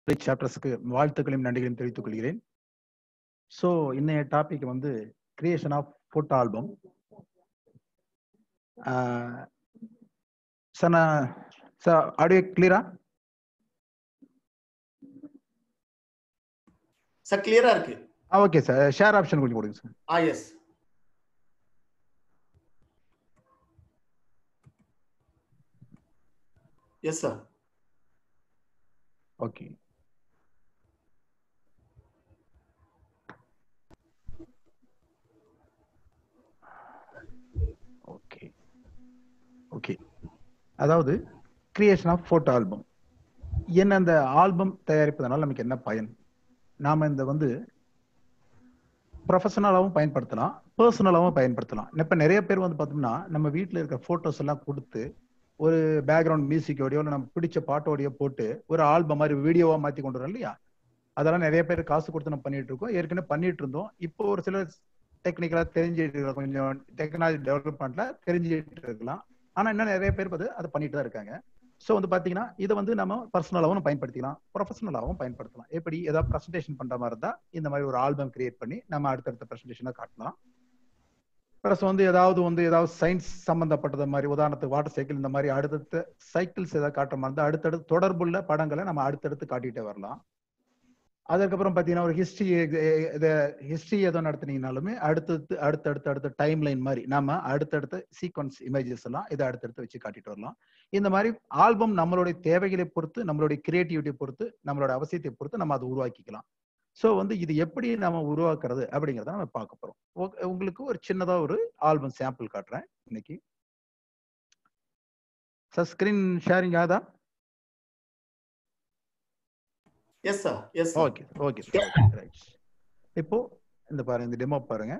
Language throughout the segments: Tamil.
சாப்டர்ஸ்க்கு வாழ்த்துக்களையும் நன்றிகளையும் தெரிவித்துக் கொள்கிறேன் ஸோ இன்னைய டாபிக் வந்து creation of photo album sir நான் சார் ஆடியோ கிளியரா சார் கிளியரா இருக்கு ஆ ஓகே சார் ஷேர் ஆப்ஷன் கொஞ்சம் கொடுங்க சார் ஆ yes yes sir okay okay okay அதாவது கிரியேஷன் ஆஃப் ஃபோட்டோ ஆல்பம் என்ன அந்த ஆல்பம் தயாரிப்பதனால நமக்கு என்ன பயன் நாம இந்த வந்து ப்ரொஃபஷனலாகவும் பயன்படுத்தலாம் பர்சனலாகவும் பயன்படுத்தலாம் இப்போ நிறைய பேர் வந்து பார்த்தோம்னா நம்ம வீட்டில் இருக்க ஃபோட்டோஸ் எல்லாம் கொடுத்து ஒரு பேக்ரவுண்ட் மியூசிக்கோடையோ இல்லை நம்ம பிடிச்ச பாட்டோடையோ போட்டு ஒரு ஆல்பம் மாதிரி வீடியோவா மாற்றி கொண்டு வரோம் இல்லையா அதெல்லாம் நிறைய பேர் காசு கொடுத்து நம்ம பண்ணிட்டு இருக்கோம் ஏற்கனவே பண்ணிட்டு இருந்தோம் இப்போ ஒரு சில டெக்னிக்கலா தெரிஞ்சுட்டு இருக்கலாம் கொஞ்சம் டெக்னாலஜி டெவலப்மெண்ட்ல தெரிஞ்சுட்டு இருக்கலாம் ஆனா இன்னும் நிறைய பேர் வந்து அதை பண்ணிட்டு தான் இருக்காங்க ஸோ வந்து பாத்தீங்கன்னா இதை வந்து நம்ம பர்சனலாகவும் பயன்படுத்திக்கலாம் ப்ரொஃபஷனலாகவும் பயன்படுத்தலாம் எப்படி ஏதாவது ப்ரெசன்டேஷன் பண்ற மாதிரி இருந்தா இந்த மாதிரி ஒரு ஆல்பம் கிரியேட் பண்ணி நம்ம அடுத்தடுத்த ப்ரெசன்டேஷனை காட்டலாம் ப்ளஸ் வந்து ஏதாவது வந்து ஏதாவது சயின்ஸ் சம்பந்தப்பட்டது மாதிரி உதாரணத்துக்கு வாட்டர் சைக்கிள் இந்த மாதிரி அடுத்தடுத்த சைக்கிள்ஸ் ஏதாவது காட்டுற மாதிரி இருந்தால் அடுத்தடுத்து தொடர்புள்ள படங்களை நம்ம அடுத்தடுத்து காட்டிட்டே வரலாம் அதுக்கப்புறம் பார்த்தீங்கன்னா ஒரு ஹிஸ்ட்ரி ஹிஸ்ட்ரி ஏதோ நடத்துனீங்கனாலுமே அடுத்தடுத்து அடுத்தடுத்து அடுத்த டைம் லைன் மாதிரி நம்ம அடுத்தடுத்த சீக்வன்ஸ் இமேஜஸ் எல்லாம் இதை அடுத்தடுத்து வச்சு காட்டிட்டு வரலாம் இந்த மாதிரி ஆல்பம் நம்மளுடைய தேவைகளை பொறுத்து நம்மளுடைய கிரியேட்டிவிட்டி பொறுத்து நம்மளோட அவசியத்தை பொறுத்து நம்ம அதை உருவாக்கிக்கலாம் ஸோ வந்து இது எப்படி நம்ம உருவாக்குறது அப்படிங்கிறத நம்ம பார்க்க போறோம் உங்களுக்கு ஒரு சின்னதா ஒரு ஆல்பம் சாம்பிள் காட்டுறேன் இன்னைக்கு சார் ஸ்கிரீன் ஷேரிங் ஆதா yes sir yes okay okay right இப்போ இந்த பாருங்க இந்த டெமோ பாருங்க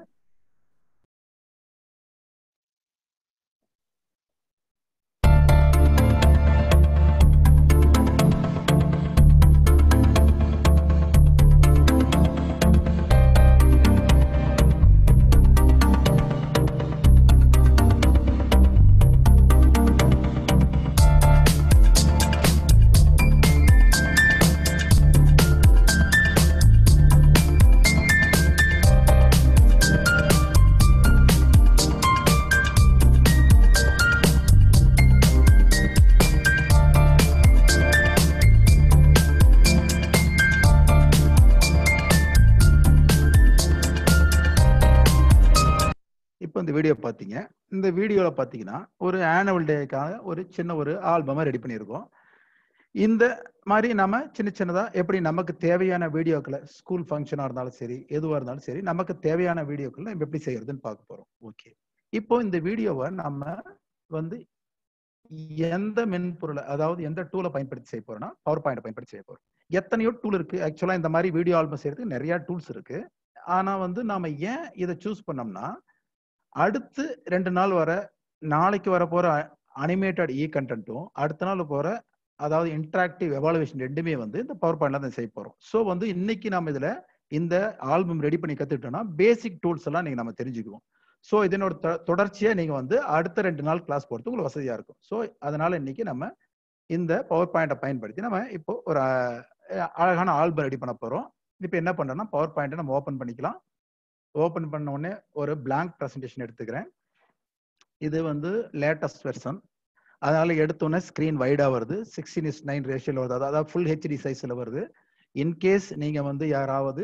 இப்போ இந்த வீடியோ பார்த்தீங்க இந்த வீடியோவில் பார்த்தீங்கன்னா ஒரு ஆனுவல் டேக்காக ஒரு சின்ன ஒரு ஆல்பமாக ரெடி பண்ணியிருக்கோம் இந்த மாதிரி நம்ம சின்ன சின்னதாக எப்படி நமக்கு தேவையான வீடியோக்களை ஸ்கூல் ஃபங்க்ஷனாக இருந்தாலும் சரி எதுவாக இருந்தாலும் சரி நமக்கு தேவையான வீடியோக்களை நம்ம எப்படி செய்யறதுன்னு பார்க்க போகிறோம் ஓகே இப்போ இந்த வீடியோவை நம்ம வந்து எந்த மென்பொருளை அதாவது எந்த டூலை பயன்படுத்தி செய்ய போறோம்னா பவர் பாயிண்ட் பயன்படுத்தி செய்ய போறோம் எத்தனையோ டூல் இருக்கு ஆக்சுவலா இந்த மாதிரி வீடியோ ஆல்பம் செய்யறதுக்கு நிறைய டூல்ஸ் இருக்கு ஆனா வந்து நாம ஏன் இதை சூஸ் பண்ணோம்னா அடுத்து ரெண்டு நாள் வர நாளைக்கு வர போற அனிமேட்டட் இ கண்டென்ட்டும் அடுத்த நாள் போற அதாவது இன்டராக்டிவ் எவாலுவேஷன் ரெண்டுமே வந்து இந்த பவர் பாயிண்ட்ல தான் செய்ய போறோம் ஸோ வந்து இன்னைக்கு நம்ம இதுல இந்த ஆல்பம் ரெடி பண்ணி கத்துக்கிட்டோம்னா பேசிக் டூல்ஸ் எல்லாம் நீங்க நம்ம தெரிஞ்சுக்குவோம் ஸோ இதனோட தொடர்ச்சியா நீங்க வந்து அடுத்த ரெண்டு நாள் கிளாஸ் போறது உங்களுக்கு வசதியா இருக்கும் ஸோ அதனால இன்னைக்கு நம்ம இந்த பவர் பாயிண்டை பயன்படுத்தி நம்ம இப்போ ஒரு அழகான ஆல்பம் ரெடி பண்ண போறோம் இப்போ என்ன பண்றோம்னா பவர் பாயிண்டை நம்ம ஓப்பன் பண்ணிக்கலாம் ஓப்பன் பண்ண உடனே ஒரு பிளாங்க் ப்ரெசன்டேஷன் எடுத்துக்கிறேன் இது வந்து லேட்டஸ்ட் வெர்ஷன் அதனால எடுத்தோடனே ஸ்க்ரீன் வைடா வருது சிக்ஸ்டீன் இஸ் நைன் ரேஷியோல வருது அதாவது ஃபுல் ஹெச்டி சைஸ்ல வருது இன்கேஸ் நீங்க வந்து யாராவது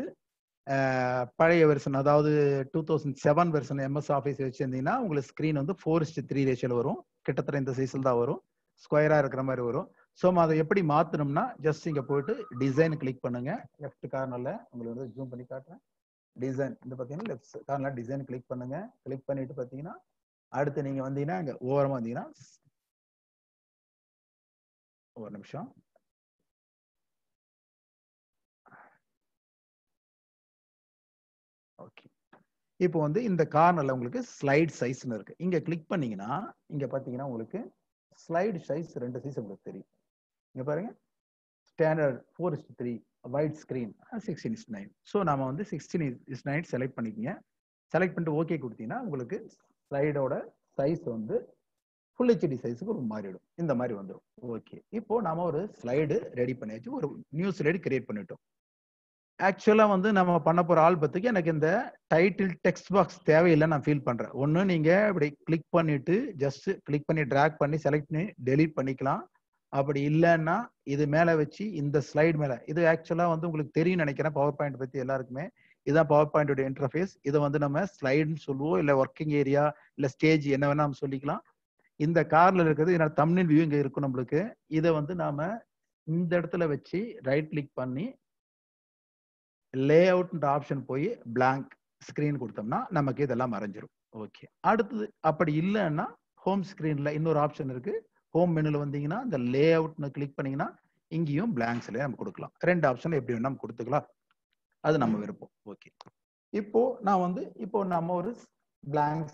பழைய வெர்ஷன் அதாவது two thousand seven version MS office வச்சிருந்தீங்கன்னா உங்களுக்கு ஸ்க்ரீன் வந்து ஃபோர் இஸ்ட் த்ரீ ரேஷியோல வரும் கிட்டத்தட்ட இந்த சைஸில் தான் வரும் ஸ்கொயரா இருக்கிற மாதிரி வரும் ஸோ அதை எப்படி மாத்தணும்னா ஜஸ்ட் இங்க போயிட்டு டிசைன் கிளிக் பண்ணுங்க லெஃப்ட் கார்னர்ல உங்களுக்கு வந்து ஜூம் பண்ணி காட்டுறேன் டிசைன் இந்த பார்த்தீங்கன்னா லெஃப்ட் கார்னர் டிசைன் கிளிக் பண்ணுங்க கிளிக் பண்ணிட்டு பார்த்தீங்கன்னா அடுத்து நீங்க வந்தீங்கன்னா இங்க ஓரமா வந்தீங்கன்னா ஒரு நிமிஷம் ஓகே இப்போ வந்து இந்த கார்னர்ல உங்களுக்கு ஸ்லைட் சைஸ்னு இருக்கு இங்க கிளிக் பண்ணீங்கன்னா இங்க பாத்தீங்கன்னா உங்களுக்கு ஸ்லைடு சைஸ் ரெண்டு சைஸ் உங்களுக்கு தெரியும் இங்க பாருங்க standard four is three wide screen sixteen is nine so நாம வந்து சிக்ஸ்டீன் இஸ் நைன் செலக்ட் பண்ணிக்கோங்க செலக்ட் பண்ணிட்டு ஓகே கொடுத்தீங்கன்னா உங்களுக்கு ஸ்லைடோட சைஸ் வந்து ஃபுல் ஹெச்டி சைஸுக்கு ஒரு மாறிடும் இந்த மாதிரி வந்துடும் ஓகே இப்போ நாம ஒரு ஸ்லைடு ரெடி பண்ணியாச்சு ஒரு நியூ ஸ்லைடு கிரியேட் பண்ணிட்டோம் ஆக்சுவலா வந்து நம்ம பண்ண போற ஆல்பத்துக்கு எனக்கு இந்த டைட்டில் டெக்ஸ்ட் பாக்ஸ் தேவையில்லை நான் ஃபீல் பண்றேன் ஒண்ணு நீங்க இப்படி கிளிக் பண்ணிட்டு ஜஸ்ட் கிளிக் பண்ணி ட்ராக் பண்ணி செலக்ட் பண்ணி டெலீட் பண்ணிக்கலாம் அப்படி இல்லைன்னா இது மேல வச்சு இந்த ஸ்லைடு மேல இது ஆக்சுவலா வந்து உங்களுக்கு தெரியும் நினைக்கிறேன் பவர் பாயிண்ட் பத்தி எல்லாருக்குமே இதுதான் பவர் பாயிண்டோட இன்டர்ஃபேஸ் இதை வந்து நம்ம ஸ்லைடுன்னு சொல்லுவோம் இல்ல ஒர்க்கிங் ஏரியா இல்ல ஸ்டேஜ் என்ன வேணா நம்ம சொல்லிக்கலாம் இந்த கார்ல இருக்கிறது என்னோட தமிழ் வியூ இங்க இருக்கும் நம்மளுக்கு இதை வந்து நாம இந்த இடத்துல வச்சு ரைட் கிளிக் பண்ணி லே அவுட்ன்ற ஆப்ஷன் போய் பிளாங்க் ஸ்கிரீன் கொடுத்தோம்னா நமக்கு இதெல்லாம் மறைஞ்சிரும் ஓகே அடுத்தது அப்படி இல்லைன்னா ஹோம் ஸ்கிரீன்ல இன்னொரு ஆப்ஷன் இருக்கு ஹோம் மெனுல வந்தீங்கன்னா இந்த லே அவுட்னு கிளிக் பண்ணீங்கன்னா இங்கேயும் பிளாங்க்ஸ்ல நம்ம கொடுக்கலாம் ரெண்டு ஆப்ஷன் எப்படி வேணா நம்ம கொடுத்துக்கலாம் அது நம்ம விருப்பம் ஓகே இப்போ நான் வந்து இப்போ நம்ம ஒரு பிளாங்க்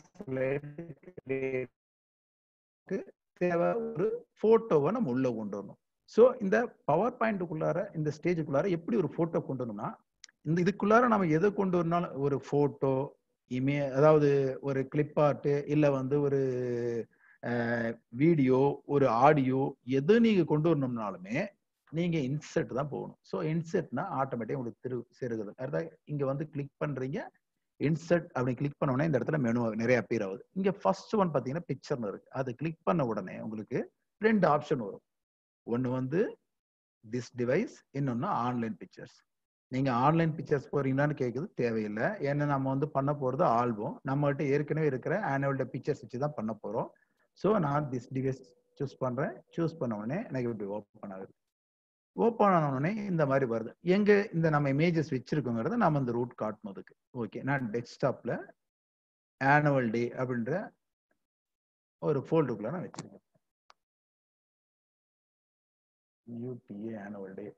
தேவை ஒரு போட்டோவை நம்ம உள்ள கொண்டு வரணும் ஸோ இந்த பவர் பாயிண்ட்டுக்குள்ளார இந்த ஸ்டேஜுக்குள்ளார எப்படி ஒரு போட்டோ கொண்டு வரணும்னா இந்த இதுக்குள்ளார நம்ம எதை கொண்டு வரனாலும் ஒரு போட்டோ இமே அதாவது ஒரு கிளிப் ஆர்ட் இல்ல வந்து ஒரு வீடியோ ஒரு ஆடியோ எது நீங்க கொண்டு வரணும்னாலுமே நீங்க இன்செர்ட் தான் போகணும் ஸோ இன்செர்ட்னா ஆட்டோமேட்டிக் உங்களுக்கு திரு செருகுது அதாவது இங்க வந்து கிளிக் பண்றீங்க இன்செர்ட் அப்படி கிளிக் பண்ண உடனே இந்த இடத்துல மெனு நிறைய பேர் ஆகுது இங்க ஃபர்ஸ்ட் ஒன் பாத்தீங்கன்னா பிக்சர்னு இருக்கு அது கிளிக் பண்ண உடனே உங்களுக்கு ரெண்டு ஆப்ஷன் வரும் ஒன்னு வந்து திஸ் டிவைஸ் இன்னொன்னு ஆன்லைன் பிக்சர்ஸ் நீங்க ஆன்லைன் பிக்சர்ஸ் போறீங்களான்னு கேட்குது தேவையில்லை ஏன்னா நம்ம வந்து பண்ண போறது ஆல்பம் நம்மகிட்ட ஏற்கனவே இருக்கிற ஆனுவல் டே பிக்சர்ஸ் வச்சு தான் பண்ண போறோம் ஸோ நான் திஸ் டிவைஸ் சூஸ் பண்றேன் சூஸ் பண்ண உடனே எனக்கு இப்படி ஓப்பன் ஆகுது ஓப்பன் ஆன உடனே இந்த மாதிரி வருது எங்க இந்த நம்ம இமேஜஸ் வச்சிருக்கோங்கிறத நம்ம இந்த ரூட் காட்டணும் அதுக்கு ஓகே நான் டெஸ்க்டாப்ல ஆனுவல் டே அப்படின்ற ஒரு ஃபோல்டருக்குள்ள நான் வச்சிருக்கேன் யூடிஏ ஆனுவல் டே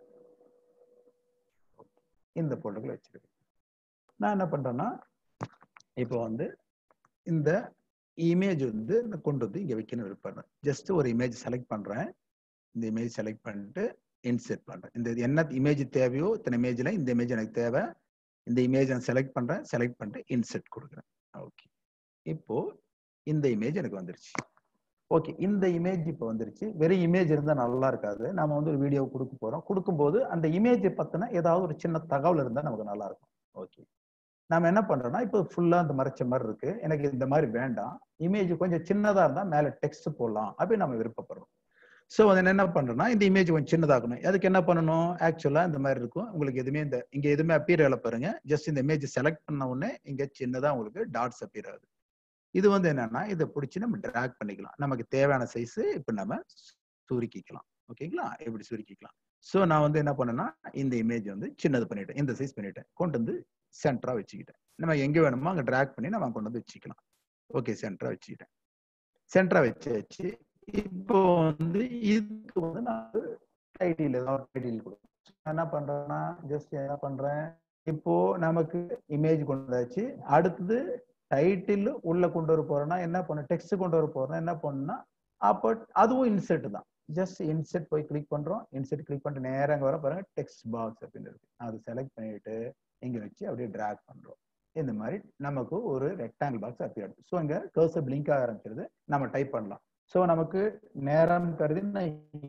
இந்த ஃபோல்டருக்குள்ள வச்சிருக்கேன் நான் என்ன பண்றேன்னா இப்போ வந்து இந்த இமேஜ் வந்து நான் கொண்டு வந்து இங்க வைக்கணும் விருப்பம் ஜஸ்ட் ஒரு இமேஜ் செலக்ட் பண்றேன் இந்த இமேஜ் செலக்ட் பண்ணிட்டு இன்செர்ட் பண்றேன் இந்த என்ன இமேஜ் தேவையோ இத்தனை இமேஜ்ல இந்த இமேஜ் எனக்கு தேவை இந்த இமேஜ் நான் செலக்ட் பண்றேன் செலக்ட் பண்ணிட்டு இன்செர்ட் கொடுக்குறேன் ஓகே இப்போ இந்த இமேஜ் எனக்கு வந்துருச்சு ஓகே இந்த இமேஜ் இப்போ வந்துருச்சு வெறும் இமேஜ் இருந்தால் நல்லா இருக்காது நம்ம வந்து ஒரு வீடியோ கொடுக்க போறோம் கொடுக்கும்போது அந்த இமேஜை பத்தின ஏதாவது ஒரு சின்ன தகவல் இருந்தால் நமக்கு நல்லா இருக்கும் ஓகே நாம என்ன பண்றோம்னா இப்போ ஃபுல்லா அந்த மறைச்ச மாதிரி இருக்கு எனக்கு இந்த மாதிரி வேண்டாம் இமேஜ் கொஞ்சம் சின்னதா இருந்தா மேல டெக்ஸ்ட் போடலாம் அப்படின்னு நம்ம விருப்பப்படுறோம் ஸோ அதை என்ன பண்றோம்னா இந்த இமேஜ் கொஞ்சம் சின்னதாக்கணும் அதுக்கு என்ன பண்ணணும் ஆக்சுவலா இந்த மாதிரி இருக்கும் உங்களுக்கு எதுவுமே இந்த இங்க எதுவுமே அப்பீர் ஆகல பாருங்க ஜஸ்ட் இந்த இமேஜ் செலக்ட் பண்ண உடனே இங்க சின்னதா உங்களுக்கு டாட்ஸ் அப்பீர் ஆகுது இது வந்து என்னன்னா இதை பிடிச்சி நம்ம ட்ராக் பண்ணிக்கலாம் நமக்கு தேவையான சைஸ் இப்போ நம்ம சுருக்கிக்கலாம் ஓகேங்களா இப்படி சுருக்கிக்கலாம் ஸோ நான் வந்து என்ன பண்ணேன்னா இந்த இமேஜ் வந்து சின்னது பண்ணிட்டேன் இந்த சைஸ் பண்ணிட்டேன் கொண்டு வந்து சென்டரா வச்சுக்கிட்டேன் நம்ம எங்க வேணுமோ அங்க ட்ராக் பண்ணி நம்ம கொண்டு வந்து வச்சுக்கலாம் ஓகே சென்டரா வச்சுக்கிட்டேன் சென்டரா வச்சு வச்சு இப்போ வந்து இதுக்கு வந்து நான் டைட்டில் ஏதாவது டைட்டில் கொடுப்பேன் என்ன பண்றேன்னா ஜஸ்ட் என்ன பண்றேன் இப்போ நமக்கு இமேஜ் கொண்டு வந்தாச்சு அடுத்தது டைட்டில் உள்ள கொண்டு வர போறேன்னா என்ன பண்ண டெக்ஸ்ட் கொண்டு வர போறேன்னா என்ன பண்ணா அப்போ அதுவும் இன்செர்ட் தான் ஜஸ்ட் இன்செர்ட் போய் கிளிக் பண்றோம் இன்செர்ட் கிளிக் பண்ணிட்டு நேரம் அங்க வர பாருங்க டெக்ஸ்ட் பாக்ஸ் அப்படின்னு இருக்கு அது செலக்ட் பண்ணிட்டு இங்க வச்சு அப்படியே டிராக் பண்றோம் இந்த மாதிரி நமக்கு ஒரு ரெக்டாங்கிள் பாக்ஸ் அப்படி ஆகுது ஸோ இங்க கர்சர் பிளிங்க் ஆக ஆரம்பிச்சிருது நம்ம டைப் பண்ணலாம் ஸோ நமக்கு நேரம் கருதி நான்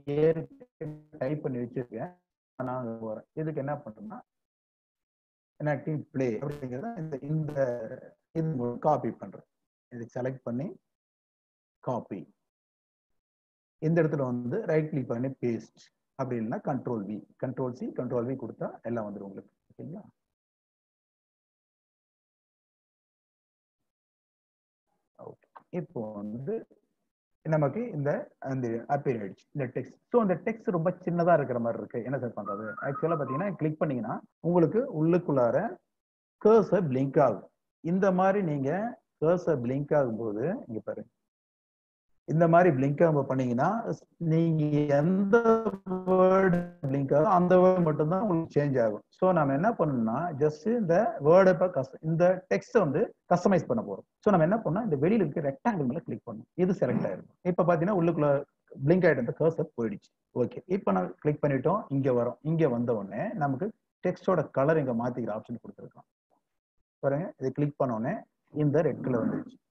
டைப் பண்ணி வச்சிருக்கேன் நான் போறேன் இதுக்கு என்ன பண்றேன்னா என்ஆக்டிங் பிளே அப்படிங்கிறத இந்த இந்த இது காப்பி பண்றேன் இதுக்கு செலக்ட் பண்ணி காப்பி இந்த இடத்துல வந்து ரைட் கிளிக் பண்ணி பேஸ்ட் அப்படி இல்லைன்னா control V control C control V கொடுத்தா எல்லாம் வந்துடும் உங்களுக்கு ஓகேங்களா ஓகே இப்போ வந்து நமக்கு இந்த அந்த அப்பீர் ஆயிடுச்சு இந்த டெக்ஸ்ட் ஸோ அந்த டெக்ஸ்ட் ரொம்ப சின்னதா இருக்கிற மாதிரி இருக்கு என்ன சார் பண்றது ஆக்சுவலா பாத்தீங்கன்னா கிளிக் பண்ணீங்கன்னா உங்களுக்கு உள்ளுக்குள்ளார கேர்சர் பிளிங்க் ஆகும் இந்த மாதிரி நீங்க கேர்சர் பிளிங்க் ஆகும்போது இங்க பாருங்க இந்த மாதிரி பிளிங்க் ஆகும் பண்ணீங்கன்னா நீங்க எந்த வேர்டு பிளிங்க் ஆகும் அந்த வேர்டு மட்டும் தான் உங்களுக்கு சேஞ்ச் ஆகும் ஸோ நம்ம என்ன பண்ணணும்னா ஜஸ்ட் இந்த வேர்டை இப்போ இந்த டெக்ஸ்ட் வந்து கஸ்டமைஸ் பண்ண போறோம் ஸோ நம்ம என்ன பண்ணோம் இந்த வெளியில இருக்க ரெக்டாங்கிள் மேல கிளிக் பண்ணணும் இது செலக்ட் ஆயிருக்கும் இப்போ பாத்தீங்கன்னா உள்ளுக்குள்ள பிளிங்க் ஆயிட்டு இருந்த கர்சர் போயிடுச்சு ஓகே இப்போ நான் கிளிக் பண்ணிட்டோம் இங்க வரோம் இங்க வந்த உடனே நமக்கு டெக்ஸ்டோட கலர் இங்க மாத்திக்கிற ஆப்ஷன் கொடுத்துருக்கோம் பாருங்க இதை கிளிக் பண்ண உடனே இந்த ரெட் கலர் வந்துருச்சு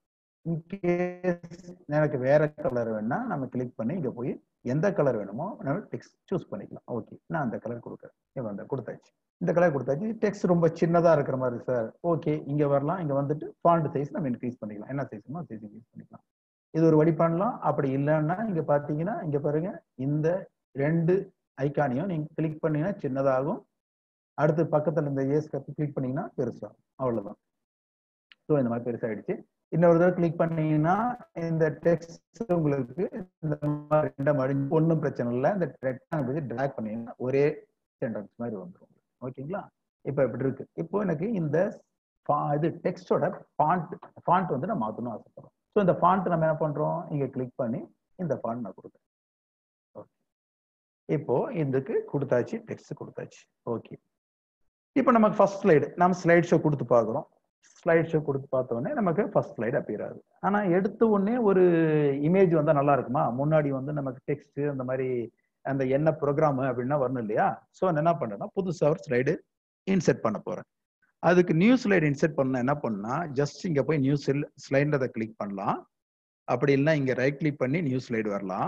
இன்கேஸ் எனக்கு வேற கலர் வேணும்னா நம்ம கிளிக் பண்ணி இங்க போய் எந்த கலர் வேணுமோ நம்ம டெக்ஸ்ட் சூஸ் பண்ணிக்கலாம் ஓகே நான் அந்த கலர் கொடுக்குறேன் இப்போ அந்த கொடுத்தாச்சு இந்த கலர் கொடுத்தாச்சு டெக்ஸ்ட் ரொம்ப சின்னதா இருக்கிற மாதிரி சார் ஓகே இங்க வரலாம் இங்க வந்துட்டு ஃபாண்ட் சைஸ் நம்ம இன்க்ரீஸ் பண்ணிக்கலாம் என்ன சைஸ்மோ சைஸ் இன்க்ரீஸ் பண்ணிக்கலாம் இது ஒரு வழி பண்ணலாம் அப்படி இல்லைன்னா இங்க பாத்தீங்கன்னா இங்க பாருங்க இந்த ரெண்டு ஐக்கானையும் நீங்க கிளிக் பண்ணீங்கன்னா சின்னதாகும் அடுத்து பக்கத்துல இந்த ஏஸ் கிளிக் பண்ணீங்கன்னா பெருசாகும் அவ்வளவுதான் ஸோ இந்த மாதிரி பெருசாயிடுச்சு இன்னொரு தடவை கிளிக் பண்ணீங்கன்னா இந்த டெக்ஸ்ட் உங்களுக்கு இந்த மாதிரி ரெண்டா மடிஞ்சு ஒன்றும் பிரச்சனை இல்லை இந்த ரெக்டாங்கிள் ட்ராக் பண்ணீங்கன்னா ஒரே சென்டென்ஸ் மாதிரி வந்துடும் ஓகேங்களா இப்போ எப்படி இருக்கு இப்போ எனக்கு இந்த fa- இது டெக்ஸ்டோட ஃபாண்ட் ஃபாண்ட் வந்து நான் மாற்றணும் ஆசைப்படுறோம் ஸோ இந்த ஃபாண்ட் நம்ம என்ன பண்றோம் இங்க கிளிக் பண்ணி இந்த ஃபாண்ட் நான் கொடுக்குறேன் Okay. இப்போ இதுக்கு கொடுத்தாச்சு டெக்ஸ்ட் கொடுத்தாச்சு ஓகே இப்போ நமக்கு ஃபர்ஸ்ட் ஸ்லைடு நம்ம ஸ்லைட் ஷோ கொடுத்து பார்க்குறோம் ஸ்லைட் ஷோ கொடுத்து பார்த்த உடனே நமக்கு ஃபர்ஸ்ட் ஸ்லைடு அப்பியர் ஆகுது ஆனா எடுத்த உடனே ஒரு இமேஜ் வந்தா நல்லா இருக்குமா முன்னாடி வந்து நமக்கு டெக்ஸ்ட் அந்த மாதிரி அந்த என்ன ப்ரோக்ராம் அப்படின்னா வரணும் இல்லையா ஸோ நான் என்ன பண்றேன்னா புதுசா ஒரு ஸ்லைடு இன்செர்ட் பண்ண போறேன் அதுக்கு நியூ ஸ்லைடு இன்செர்ட் பண்ண என்ன பண்ணா ஜஸ்ட் இங்க போய் நியூ செல் ஸ்லைடுன்றதை கிளிக் பண்ணலாம் அப்படி இல்லைன்னா இங்க ரைட் கிளிக் பண்ணி நியூ ஸ்லைடு வரலாம்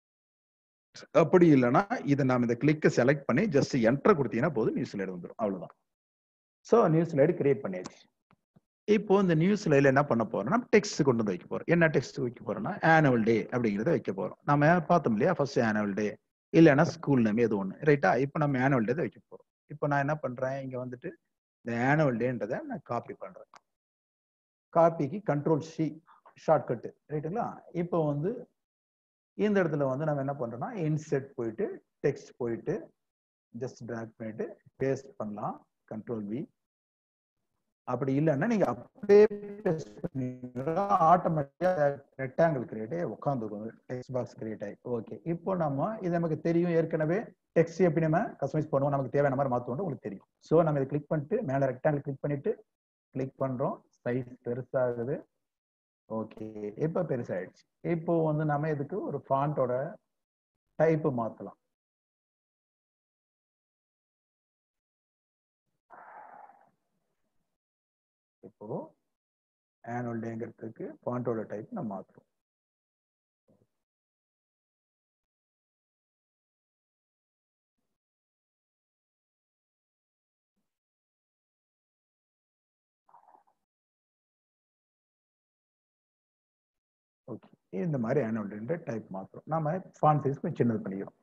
அப்படி இல்லைன்னா இதை நாம இந்த கிளிக்கை செலக்ட் பண்ணி ஜஸ்ட் என்டர் கொடுத்தீங்கன்னா போதும் நியூ ஸ்லைடு வந்துடும் அவ்வளவுதான் ஸோ நியூ ஸ்லைடு கிரியேட் பண்ணியாச்சு இப்போ இந்த நியூஸ் லைல என்ன பண்ண போறோம்னா டெக்ஸ்ட் கொண்டு வந்து வைக்க போறோம் என்ன டெக்ஸ்ட் வைக்க போறோம்னா ஆனுவல் டே அப்படிங்கறத வைக்க போறோம் நம்ம பார்த்தோம் இல்லையா ஃபர்ஸ்ட் ஆனுவல் டே இல்லைன்னா ஸ்கூல் நேம் எது ஒன்று ரைட்டா இப்போ நம்ம ஆனுவல் டே தான் வைக்க போறோம் இப்போ நான் என்ன பண்றேன் இங்க வந்துட்டு இந்த ஆனுவல் டேன்றதை நான் காப்பி பண்றேன் காப்பிக்கு கண்ட்ரோல் சி ஷார்ட்கட்டு ரைட்டுங்களா இப்போ வந்து இந்த இடத்துல வந்து நம்ம என்ன பண்றோம்னா இன்செட் போயிட்டு டெக்ஸ்ட் போயிட்டு ஜஸ்ட் ட்ராக் பண்ணிட்டு பேஸ்ட் பண்ணலாம் கண்ட்ரோல் வி அப்படி இல்லைன்னா நீங்க அப்படியே பேஸ்ட் பண்ணீங்கன்னா ஆட்டோமேட்டிக்கா ரெக்டாங்கிள் கிரியேட் ஆகி உட்காந்துருக்கும் டெக்ஸ்ட் பாக்ஸ் கிரியேட் ஆகி ஓகே இப்போ நம்ம இது நமக்கு தெரியும் ஏற்கனவே டெக்ஸ்ட் எப்படி நம்ம கஸ்டமைஸ் பண்ணுவோம் நமக்கு தேவையான மாதிரி மாற்றுவோம் உங்களுக்கு தெரியும் ஸோ நம்ம இதை கிளிக் பண்ணிட்டு மேலே ரெக்டாங்கிள் கிளிக் பண்ணிட்டு கிளிக் பண்றோம் சைஸ் பெருசாகுது ஓகே இப்போ பெருசாயிடுச்சு இப்போ வந்து நம்ம இதுக்கு ஒரு ஃபாண்டோட டைப் மாத்தலாம் இப்போ ஆனுவல் டேங்கிறதுக்கு ஃபாண்டோட டைப் நம்ம மாத்துறோம் ஓகே இந்த மாதிரி ஆனுவல் டே டைப் மாத்துறோம் நாம ஃபாண்ட் சைஸ் கொஞ்சம் சின்னது பண்ணிக்கிறோம்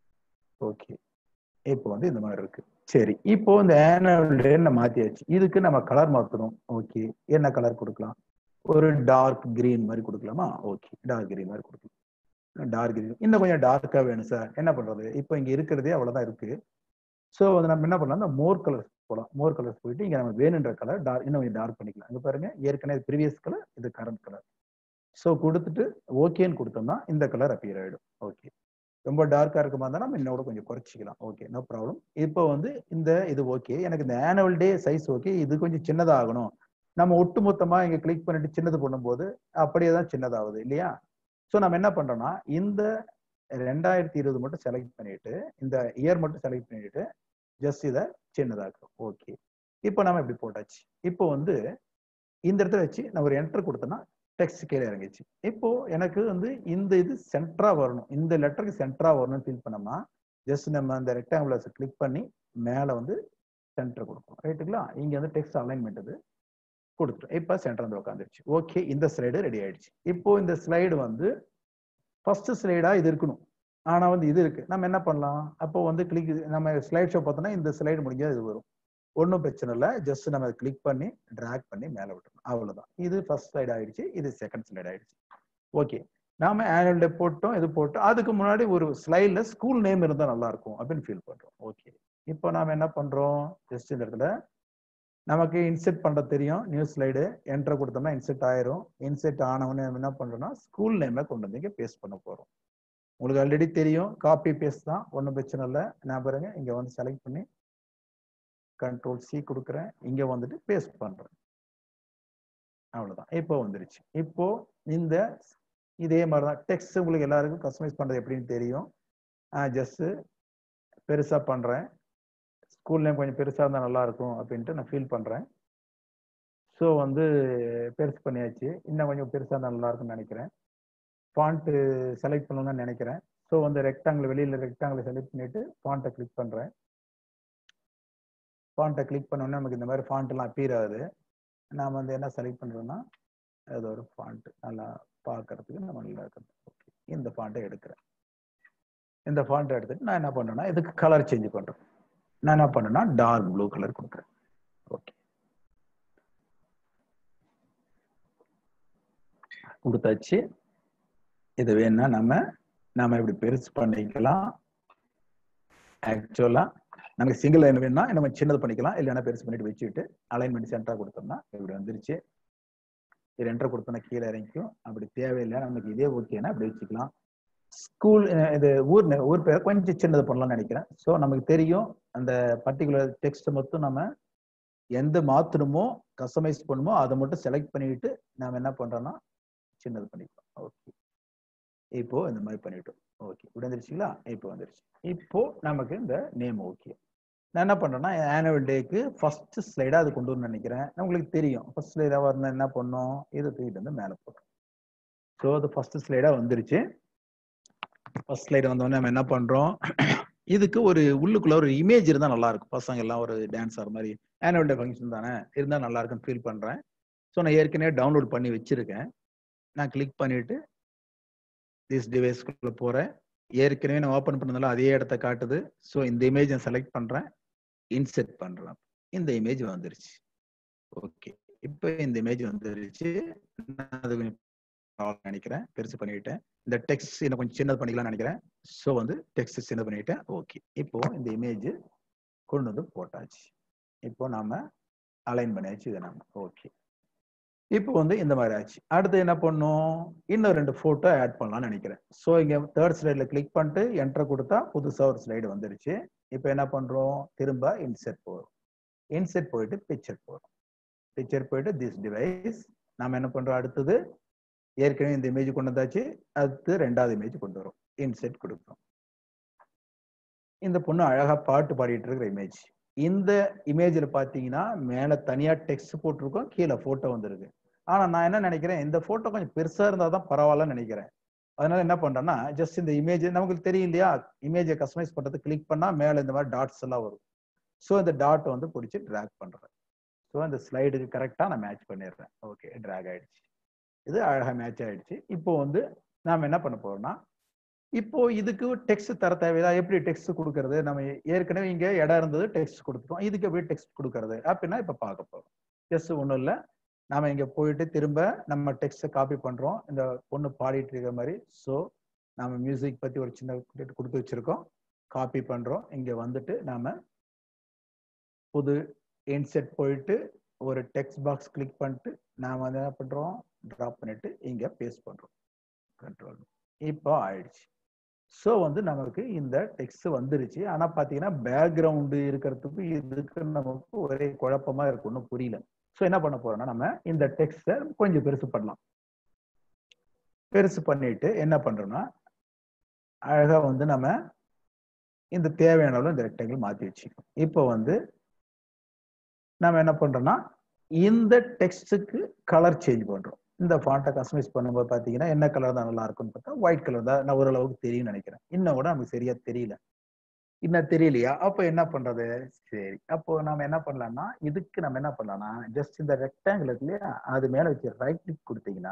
ஓகே இப்போ வந்து இந்த மாதிரி இருக்கு சரி இப்போ இந்த ஆனுவல் டே மாத்தியாச்சு இதுக்கு நம்ம கலர் மாத்தணும் ஓகே என்ன கலர் கொடுக்கலாம் ஒரு டார்க் கிரீன் மாதிரி கொடுக்கலாமா ஓகே டார்க் கிரீன் மாதிரி கொடுக்கலாம் டார்க் கிரீன் இன்னும் கொஞ்சம் டார்க்கா வேணும் சார் என்ன பண்றது இப்போ இங்க இருக்கிறதே அவ்வளவுதான் இருக்கு ஸோ வந்து நம்ம என்ன பண்ணலாம் இந்த மோர் கலர்ஸ் போகலாம் மோர் கலர்ஸ் போயிட்டு இங்க நம்ம வேணுன்ற கலர் டார்க் இன்னும் கொஞ்சம் டார்க் பண்ணிக்கலாம் இங்க பாருங்க ஏற்கனவே ப்ரீவியஸ் கலர் இது கரண்ட் கலர் ஸோ கொடுத்துட்டு ஓகேன்னு கொடுத்தோம்னா இந்த கலர் அப்பியர் ஆயிடும் ஓகே ரொம்ப டார்க்கா இருக்க மாதிரி நம்ம இன்னோட கொஞ்சம் குறைச்சிக்கலாம் ஓகே நோ ப்ராப்ளம் இப்போ வந்து இந்த இது ஓகே எனக்கு இந்த ஆனுவல் டே சைஸ் ஓகே இது கொஞ்சம் சின்னதாகணும் நம்ம ஒட்டு மொத்தமா இங்க கிளிக் பண்ணிட்டு சின்னது பண்ணும்போது அப்படியே தான் சின்னதாகுது இல்லையா ஸோ நம்ம என்ன பண்றோம்னா இந்த ரெண்டாயிரத்தி இருபது மட்டும் செலக்ட் பண்ணிட்டு இந்த இயர் மட்டும் செலக்ட் பண்ணிட்டு ஜஸ்ட் இதை சின்னதாக்குறோம் ஓகே இப்போ நம்ம இப்படி போட்டாச்சு இப்போ வந்து இந்த இடத்துல வச்சு நான் ஒரு என்டர் கொடுத்தேன்னா டெக்ஸ்ட் கீழே இறங்கிச்சு இப்போ எனக்கு வந்து இந்த இது சென்டரா வரணும் இந்த லெட்டருக்கு சென்டரா வரணும்னு ஃபீல் பண்ணோம்னா ஜஸ்ட் நம்ம அந்த ரெக்டாங்குலர்ஸ் கிளிக் பண்ணி மேல வந்து சென்டர் கொடுக்கணும் ரைட்டுங்களா இங்க வந்து டெக்ஸ்ட் அலைன்மெண்ட் இது கொடுத்துட்டோம் இப்போ சென்டர் வந்து உட்காந்துருச்சு ஓகே இந்த ஸ்லைடு ரெடி ஆயிடுச்சு இப்போ இந்த ஸ்லைடு வந்து ஃபர்ஸ்ட் ஸ்லைடா இது இருக்கணும் ஆனா வந்து இது இருக்கு நம்ம என்ன பண்ணலாம் அப்போ வந்து கிளிக் நம்ம ஸ்லைட் ஷோ பார்த்தோம்னா இந்த ஸ்லைடு முடிஞ்சா இது வரும் ஒன்றும் பிரச்சனை இல்லை ஜஸ்ட் நம்ம கிளிக் பண்ணி ட்ராக் பண்ணி மேலே விட்டுறோம் அவ்வளவுதான் இது ஃபர்ஸ்ட் ஸ்லைட் ஆயிடுச்சு இது செகண்ட் ஸ்லைட் ஆயிடுச்சு ஓகே நாம ஆனுவல் டே போட்டோம் இது போட்டோம் அதுக்கு முன்னாடி ஒரு ஸ்லைட்ல ஸ்கூல் நேம் இருந்தா நல்லா இருக்கும் அப்படின்னு ஃபீல் பண்றோம் ஓகே இப்போ நாம என்ன பண்றோம் ஜஸ்ட் இந்த இடத்துல நமக்கு இன்செர்ட் பண்ற தெரியும் நியூ ஸ்லைடு என்டர் கொடுத்தோம்னா இன்செர்ட் ஆயிரும் இன்செர்ட் ஆனவொடனே என்ன பண்றோம்னா ஸ்கூல் நேமை கொண்டு வந்து இங்க பேஸ்ட் பண்ண போறோம் உங்களுக்கு ஆல்ரெடி தெரியும் காப்பி பேஸ்ட் தான் ஒன்றும் பிரச்சனை இல்லை நான் பாருங்க இங்க வந்து செலக்ட் பண்ணி கண்ட்ரோல் சி கொடுக்குறேன் இங்க வந்துட்டு பேஸ்ட் பண்றேன் அவ்வளவுதான் இப்போ வந்துருச்சு இப்போ இந்த இதே மாதிரி தான் டெக்ஸ்ட் உங்களுக்கு எல்லாருக்கும் கஸ்டமைஸ் பண்றது எப்படின்னு தெரியும் ஜஸ்ட் பெருசா பண்றேன் ஸ்கூல் நேம் கொஞ்சம் பெருசா இருந்தா நல்லா இருக்கும் அப்படின்ட்டு நான் ஃபீல் பண்றேன் ஸோ வந்து பெருசு பண்ணியாச்சு இன்னும் கொஞ்சம் பெருசாக இருந்தா நல்லா இருக்கும்னு நினைக்கிறேன் ஃபாண்ட்டு செலக்ட் பண்ணணும்னு நினைக்கிறேன் ஸோ வந்து ரெக்டாங்கிள் வெளியில் ரெக்டாங்கிள் செலக்ட் பண்ணிட்டு ஃபாண்ட்டை கிளிக் பண்ணுறேன் ஃபாண்ட்டை கிளிக் பண்ணோன்னே நமக்கு இந்த மாதிரி ஃபாண்ட்லாம் அப்பீர் ஆகுது நான் வந்து என்ன செலக்ட் பண்ணுறேன்னா ஏதோ ஒரு ஃபாண்ட் நல்லா பார்க்கறதுக்கு நம்ம நல்லா இருக்குது ஓகே இந்த ஃபாண்ட்டை எடுக்கிறேன் இந்த ஃபாண்ட்டை எடுத்துட்டு நான் என்ன பண்ணேன்னா இதுக்கு கலர் சேஞ்ச் பண்ணுறேன் நான் என்ன பண்ணேன்னா டார்க் ப்ளூ கலர் கொடுக்குறேன் ஓகே கொடுத்தாச்சு இது வேணா நம்ம நாம இப்படி பெருசு பண்ணிக்கலாம் ஆக்சுவலா நமக்கு சிங்கிள் லைன் வேணும்னா நம்ம சின்னது பண்ணிக்கலாம் இல்லைன்னா பெருசு பண்ணிட்டு வச்சுக்கிட்டு அலைன்மெண்ட் சென்டரா கொடுத்தோம்னா இப்படி வந்துருச்சு இது என்டர் கொடுத்தோம்னா கீழே இறங்கிக்கும் அப்படி தேவையில்லை நமக்கு இதே ஓகேனா அப்படி வச்சுக்கலாம் ஸ்கூல் இது ஊர் நே- ஊர் பேர் கொஞ்சம் சின்னது பண்ணலாம்னு நினைக்கிறேன் ஸோ நமக்கு தெரியும் அந்த பர்டிகுலர் டெக்ஸ்ட் மட்டும் நம்ம எந்த மாத்தணுமோ கஸ்டமைஸ் பண்ணுமோ அதை மட்டும் செலக்ட் பண்ணிட்டு நாம என்ன பண்றோம்னா சின்னது பண்ணிக்கலாம் ஓகே இப்போ இந்த மாதிரி பண்ணிட்டோம் ஓகே இப்படி வந்துருச்சுங்களா இப்போ வந்துருச்சு இப்போ நமக்கு இந்த நேம் ஓகே நான் என்ன பண்றேன்னா ஆனுவல் டேக்கு ஃபர்ஸ்ட் ஸ்லைடா அது கொண்டு வரணும்னு நினைக்கிறேன் உங்களுக்கு தெரியும் ஃபர்ஸ்ட் ஸ்லைடா வரணும் என்ன பண்ணோம் இதை தூக்கிட்டு வந்து மேலே போட்டோம் ஸோ அது ஃபர்ஸ்ட் ஸ்லைடா வந்துருச்சு ஃபர்ஸ்ட் ஸ்லைடு வந்தோடனே நம்ம என்ன பண்றோம் இதுக்கு ஒரு உள்ளுக்குள்ள ஒரு இமேஜ் இருந்தா நல்லா இருக்கும் பசங்க எல்லாம் ஒரு டான்ஸ் ஆடுற மாதிரி ஆனுவல் டே ஃபங்க்ஷன் தானே இருந்தா நல்லா இருக்கும்னு ஃபீல் பண்றேன் ஸோ நான் ஏற்கனவே டவுன்லோட் பண்ணி வச்சிருக்கேன் நான் கிளிக் பண்ணிட்டு திஸ் டிவைஸ்க்குள்ள போறேன் ஏற்கனவே நான் ஓப்பன் பண்ணதால அதே இடத்த காட்டுது ஸோ இந்த இமேஜ் நான் செலக்ட் பண்றேன் இன்செர்ட் பண்றேன் இந்த இமேஜ் வந்துருச்சு ஓகே இப்போ இந்த இமேஜ் வந்துருச்சு நான் அது கொஞ்சம் பரவாயில்ல நினைக்கிறேன் பெருசு பண்ணிட்டேன் இந்த டெக்ஸ்ட் இன்னும் கொஞ்சம் சின்னது பண்ணிக்கலாம்னு நினைக்கிறேன் ஸோ வந்து டெக்ஸ்ட் சின்னது பண்ணிட்டேன் ஓகே இப்போ இந்த இமேஜ் கொண்டு வந்து போட்டாச்சு இப்போ நாம அலைன் பண்ணியாச்சு இதை நாம ஓகே இப்போ வந்து இந்த மாதிரி ஆச்சு அடுத்து என்ன பண்ணும் இன்னும் ரெண்டு போட்டோ ஆட் பண்ணலாம்னு நினைக்கிறேன் ஸோ இங்க தேர்ட் ஸ்லைட்ல கிளிக் பண்ணிட்டு என்டர் கொடுத்தா புதுசா ஒரு ஸ்லைடு வந்துருச்சு இப்போ என்ன பண்றோம் திரும்ப இன்செர்ட் போறோம் இன்செர்ட் போயிட்டு பிக்சர் போறோம் பிக்சர் போயிட்டு திஸ் டிவைஸ் நாம என்ன பண்றோம் அடுத்தது ஏற்கனவே இந்த இமேஜ் கொண்டு வந்தாச்சு அடுத்து ரெண்டாவது இமேஜ் கொண்டு வரும் இன்செர்ட் கொடுக்குறோம் இந்த பொண்ணு அழகா பாட்டு பாடிட்டு இருக்கிற இமேஜ் இந்த இமேஜ்ல பாத்தீங்கன்னா மேல தனியா டெக்ஸ்ட் போட்டிருக்கோம் கீழே போட்டோ வந்திருக்கு ஆனா நான் என்ன நினைக்கிறேன் இந்த போட்டோ கொஞ்சம் பெருசா இருந்தா தான் பரவாயில்லன்னு நினைக்கிறேன் அதனால என்ன பண்றேன்னா ஜஸ்ட் இந்த இமேஜ் நமக்கு தெரியும் இல்லையா இமேஜை கஸ்டமைஸ் பண்றது கிளிக் பண்ணா மேல இந்த மாதிரி டாட்ஸ் எல்லாம் வரும் ஸோ இந்த டாட் வந்து பிடிச்சி ட்ராக் பண்றேன் ஸோ இந்த ஸ்லைடுக்கு கரெக்டா நான் மேட்ச் பண்ணிடுறேன் ஓகே ட்ராக் ஆயிடுச்சு இது அழகா மேட்ச் ஆயிடுச்சு இப்போ வந்து நாம என்ன பண்ண போறோம்னா இப்போ இதுக்கு டெக்ஸ்ட் தர தேவையில்லை எப்படி டெக்ஸ்ட் கொடுக்கறது நம்ம ஏற்கனவே இங்க இடம் இருந்தது டெக்ஸ்ட் கொடுத்துட்டோம் இதுக்கு எப்படி டெக்ஸ்ட் கொடுக்கறது அப்படின்னா இப்ப பார்க்க போறோம் ஜஸ்ட் ஒண்ணும் இல்ல நாம இங்க போயிட்டு திரும்ப நம்ம டெக்ஸ்ட் காப்பி பண்றோம் இந்த பொண்ணு பாடிட்டு இருக்கிற மாதிரி ஸோ நாம மியூசிக் பத்தி ஒரு சின்ன கொடுத்து வச்சிருக்கோம் காப்பி பண்றோம் இங்க வந்துட்டு நாம புது இன்செட் போயிட்டு ஒரு டெக்ஸ்ட் பாக்ஸ் கிளிக் பண்ணிட்டு நாம வந்து என்ன பண்றோம் டிராப் பண்ணிட்டு இங்க பேஸ்ட் பண்றோம் கண்ட்ரோல் இப்போ ஆயிடுச்சு ஸோ வந்து நமக்கு இந்த டெக்ஸ்ட் வந்துருச்சு ஆனா பாத்தீங்கன்னா பேக்ரவுண்டு இருக்கிறதுக்கு இதுக்கு நமக்கு ஒரே குழப்பமா இருக்கு ஒன்றும் புரியல ஸோ என்ன பண்ண போறோம்னா நம்ம இந்த டெக்ஸ்ட்டை கொஞ்சம் பெருசு பண்ணலாம் பெருசு பண்ணிட்டு என்ன பண்றோம்னா அழகா வந்து நம்ம இந்த தேவையான அளவு இந்த ரெக்டாங்கிள் மாத்தி வச்சுக்கணும் இப்போ வந்து நம்ம என்ன பண்றோம்னா இந்த டெக்ஸ்ட்டுக்கு கலர் சேஞ்ச் பண்றோம் இந்த ஃபாண்ட்டை கஸ்டமைஸ் பண்ணும்போது பார்த்தீங்கன்னா என்ன கலர் தான் நல்லா இருக்கும்னு பார்த்தா ஒயிட் கலர் தான் நான் ஓரளவுக்கு தெரியும்னு நினைக்கிறேன் இன்னும் கூட நமக்கு சரியா தெரியல இன்னும் தெரியலையா அப்போ என்ன பண்றது சரி அப்போ நம்ம என்ன பண்ணலாம்னா இதுக்கு நம்ம என்ன பண்ணலாம்னா ஜஸ்ட் இந்த ரெக்டாங்கிள் இருக்கு இல்லையா அது மேல வச்சு ரைட் கிளிக் கொடுத்தீங்கன்னா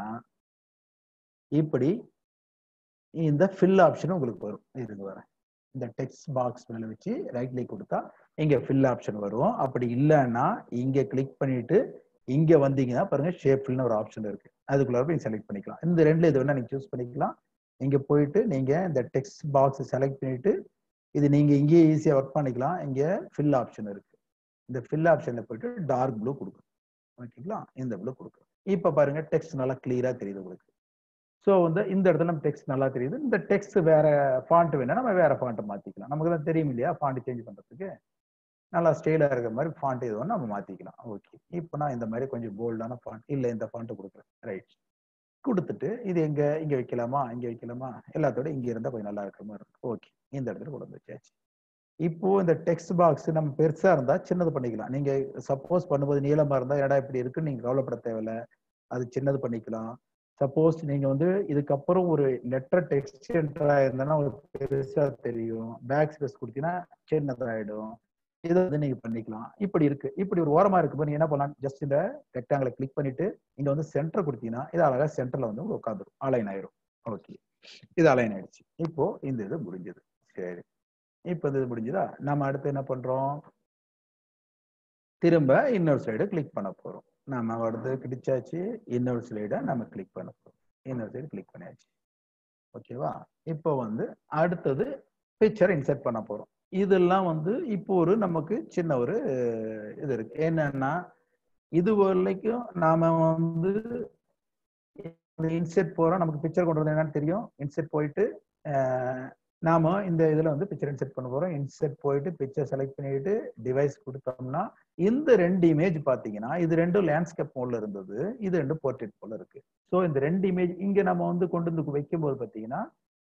இப்படி இந்த ஃபில் ஆப்ஷன் உங்களுக்கு வரும் இதுக்கு வரேன் இந்த டெக்ஸ்ட் பாக்ஸ் மேல வச்சு ரைட் கிளிக் கொடுத்தா இங்க ஃபில் ஆப்ஷன் வரும் அப்படி இல்லைன்னா இங்க கிளிக் பண்ணிட்டு இங்க வந்தீங்கன்னா பாருங்க ஷேப் ஃபில்னு ஒரு ஆப்ஷன் இருக்கு அதுக்குள்ள போய் செலக்ட் பண்ணிக்கலாம் இந்த ரெண்டுல இது வேணா நீங்க சூஸ் பண்ணிக்கலாம் இங்க போயிட்டு நீங்க இந்த டெக்ஸ்ட் பாக்ஸ் செலக்ட் பண்ணிட்டு இது நீங்க இங்கேயே ஈஸியா ஒர்க் பண்ணிக்கலாம் இங்க ஃபில் ஆப்ஷன் இருக்கு இந்த ஃபில் ஆப்ஷன்ல போயிட்டு டார்க் ப்ளூ கொடுக்கும் ஓகேங்களா இந்த ப்ளூ கொடுக்கும் இப்ப பாருங்க டெக்ஸ்ட் நல்லா கிளியரா தெரியுது உங்களுக்கு ஸோ வந்து இந்த இடத்துல நம்ம டெக்ஸ்ட் நல்லா தெரியுது இந்த டெக்ஸ்ட் வேற ஃபாண்ட் வேணா நம்ம வேற ஃபாண்ட் மாத்திக்கலாம் நமக்கு தான் தெரியும் இல்லையா ஃபாண்ட் சேஞ்ச் பண்றதுக்கு நல்லா ஸ்டைலா இருக்கிற மாதிரி ஃபாண்ட் இது நம்ம மாத்திக்கலாம் ஓகே இப்போ நான் இந்த மாதிரி கொஞ்சம் போல்டான ஃபாண்ட் இல்ல இந்த ஃபாண்ட் கொடுக்குறேன் ரைட் கொடுத்துட்டு இது எங்க இங்க வைக்கலாமா இங்க வைக்கலாமா எல்லாத்தோட இங்க இருந்தா கொஞ்சம் நல்லா இருக்கிற மாதிரி இருக்கும் ஓகே இந்த இடத்துல கொண்டு வந்து வச்சாச்சு இப்போ இந்த டெக்ஸ்ட் பாக்ஸ் நம்ம பெருசா இருந்தா சின்னது பண்ணிக்கலாம் நீங்க சப்போஸ் பண்ணும்போது நீளமா இருந்தா என்னடா இப்படி இருக்குன்னு நீங்க கவலைப்பட தேவையில்ல அது சின்னது பண்ணிக்கலாம் சப்போஸ் நீங்க வந்து இதுக்கப்புறம் ஒரு லெட்டர் டெக்ஸ்ட் இருந்தா உங்களுக்கு பெருசா தெரியும் பேக் ஸ்பேஸ் கொடுத்தீங்கன்னா சின்னதாயிடும் இதை வந்து நீங்க பண்ணிக்கலாம் இப்படி இருக்கு இப்படி ஒரு ஓரமா இருக்கும்போது நீங்க என்ன பண்ணலாம் ஜஸ்ட் இந்த ரெக்டாங்கிளை கிளிக் பண்ணிட்டு இங்க வந்து சென்டர் கொடுத்தீங்கன்னா இது அழகா சென்டர்ல வந்து உட்காந்துரும் அலைன் ஆயிரும் ஓகே இது அலைன் ஆயிடுச்சு இப்போ இந்த இது முடிஞ்சது சரி இப்போ இது முடிஞ்சதா நம்ம அடுத்து என்ன பண்றோம் திரும்ப இன்னொரு ஸ்லைடு கிளிக் பண்ண போறோம் நம்ம அடுத்து கிடிச்சாச்சு இன்னொரு ஸ்லைடை நம்ம கிளிக் பண்ண போறோம் இன்னொரு சைடு கிளிக் பண்ணியாச்சு ஓகேவா இப்போ வந்து அடுத்தது பிக்சர் இன்சர்ட் பண்ண போறோம் இதெல்லாம் வந்து இப்போ ஒரு நமக்கு சின்ன ஒரு இது இருக்கு என்னன்னா இது வரைக்கும் நாம வந்து இன்செர்ட் போறோம் நமக்கு பிக்சர் கொண்டு வந்து என்னன்னு தெரியும் இன்செர்ட் போயிட்டு நாம இந்த இதுல வந்து பிக்சர் இன்செர்ட் பண்ண போறோம் இன்செர்ட் போயிட்டு பிக்சர் செலக்ட் பண்ணிட்டு டிவைஸ் கொடுத்தோம்னா இந்த ரெண்டு இமேஜ் பாத்தீங்கன்னா இது ரெண்டும் லேண்ட்ஸ்கேப் மோட்ல இருந்தது இது ரெண்டும் போர்ட்ரேட் போல இருக்கு ஸோ இந்த ரெண்டு இமேஜ் இங்க நம்ம வந்து கொண்டு வந்து வைக்கும்போது பாத்தீங்கன்னா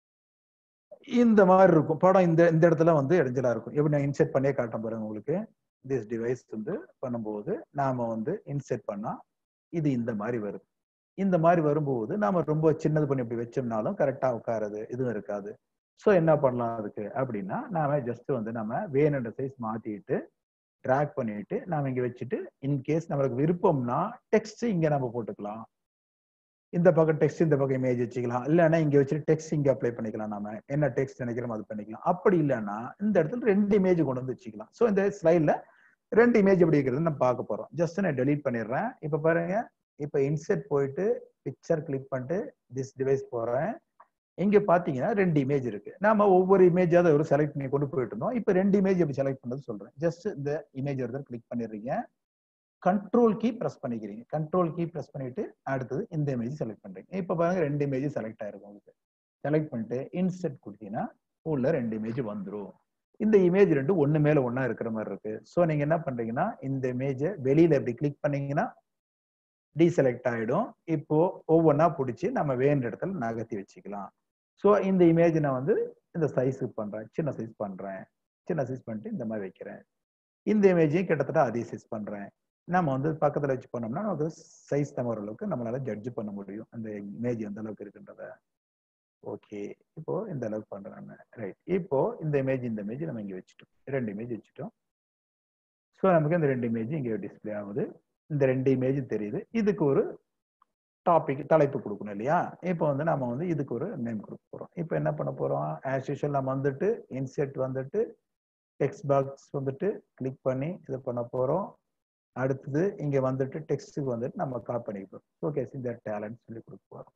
இந்த மாதிரி இருக்கும் படம் இந்த இந்த இடத்துல வந்து இடைஞ்சலா இருக்கும் எப்படி நான் இன்செர்ட் பண்ணியே காட்டுறேன் பாருங்க உங்களுக்கு திஸ் டிவைஸ் வந்து பண்ணும்போது நாம வந்து இன்செர்ட் பண்ணா இது இந்த மாதிரி வருது இந்த மாதிரி வரும்போது நாம ரொம்ப சின்னது பண்ணி இப்படி வச்சோம்னாலும் கரெக்டா உட்காருது இதுவும் இருக்காது ஸோ என்ன பண்ணலாம் அதுக்கு அப்படின்னா நாம ஜஸ்ட் வந்து நம்ம வேணுன்ற சைஸ் மாத்திட்டு ட்ராக் பண்ணிட்டு நாம இங்க வச்சுட்டு இன்கேஸ் நம்மளுக்கு விருப்பம்னா டெக்ஸ்ட் இங்க நம்ம போட்டுக்கலாம் இந்த பக்கம் டெக்ஸ்ட் இந்த பக்கம் இமேஜ் வச்சுக்கலாம் இல்லைன்னா இங்க வச்சுட்டு டெக்ஸ்ட் இங்க அப்ளை பண்ணிக்கலாம் நாம என்ன டெக்ஸ்ட் நினைக்கிறோமோ அது பண்ணிக்கலாம் அப்படி இல்லைன்னா இந்த இடத்துல ரெண்டு இமேஜ் கொண்டு வந்து வச்சுக்கலாம் ஸோ இந்த ஸ்லைட்ல ரெண்டு இமேஜ் எப்படி இருக்கிறது நம்ம பார்க்க போறோம் ஜஸ்ட் நான் டெலீட் பண்ணிடுறேன் இப்போ பாருங்க இப்போ இன்செர்ட் போயிட்டு பிக்சர் கிளிக் பண்ணிட்டு திஸ் டிவைஸ் போறேன் இங்க பாத்தீங்கன்னா ரெண்டு இமேஜ் இருக்கு நாம ஒவ்வொரு இமேஜாவது ஒரு செலக்ட் பண்ணி கொண்டு போயிட்டு இருந்தோம் இப்போ ரெண்டு இமேஜ் எப்படி செலக்ட் பண்ணது சொல்றேன் ஜஸ்ட் இந்த இமேஜ் ஒருத்தர் கிளிக் பண்ணிடுறீங்க கண்ட்ரோல் கீ ப்ரெஸ் பண்ணிக்கிறீங்க கண்ட்ரோல் கீ ப்ரெஸ் பண்ணிட்டு அடுத்தது இந்த இமேஜ் செலக்ட் பண்றீங்க இப்போ பாருங்க ரெண்டு இமேஜ் செலக்ட் ஆயிருக்கும் உங்களுக்கு செலக்ட் பண்ணிட்டு இன்செர்ட் கொடுத்தீங்கன்னா உள்ள ரெண்டு இமேஜ் வந்துடும் இந்த இமேஜ் ரெண்டு ஒண்ணு மேல ஒண்ணா இருக்கிற மாதிரி இருக்கு ஸோ நீங்க என்ன பண்றீங்கன்னா இந்த இமேஜை வெளியில இப்படி கிளிக் பண்ணீங்கன்னா டீசெலக்ட் ஆயிடும் இப்போ ஒவ்வொன்றா பிடிச்சி நம்ம வேண்ட இடத்துல நகர்த்தி வச்சுக்கலாம் ஸோ இந்த இமேஜ் நான் வந்து இந்த சைஸுக்கு பண்றேன் சின்ன சைஸ் பண்றேன் சின்ன சைஸ் பண்ணிட்டு இந்த மாதிரி வைக்கிறேன் இந்த இமேஜையும் கிட்டத்தட்ட அதே சைஸ் பண்றேன் நம்ம வந்து பக்கத்துல வச்சு பண்ணோம்னா நமக்கு சைஸ் தவிர அளவுக்கு நம்மளால ஜட்ஜ் பண்ண முடியும் அந்த இமேஜ் எந்த அளவுக்கு இருக்குன்றத ஓகே இப்போ இந்த அளவுக்கு பண்றேன் ரைட் இப்போ இந்த இமேஜ் இந்த இமேஜ் நம்ம இங்க வச்சுட்டோம் ரெண்டு இமேஜ் வச்சுட்டோம் ஸோ நமக்கு இந்த ரெண்டு இமேஜ் இங்க டிஸ்பிளே ஆகுது இந்த ரெண்டு இமேஜ் தெரியுது இதுக்கு ஒரு டாபிக் தலைப்பு கொடுக்கணும் இல்லையா இப்போ வந்து நம்ம வந்து இதுக்கு ஒரு நேம் கொடுக்க போறோம் இப்போ என்ன பண்ண போறோம் ஆஸ் யூஷுவல் நம்ம வந்துட்டு இன்செர்ட் வந்துட்டு டெக்ஸ்ட் பாக்ஸ் வந்துட்டு கிளிக் பண்ணி இது பண்ண போறோம் அடுத்தது இங்க வந்துட்டு டெக்ஸ்ட்டுக்கு வந்துட்டு நம்ம கால் பண்ணிக்கிறோம் ஓகே இந்த டேலண்ட் சொல்லி கொடுக்க போறோம்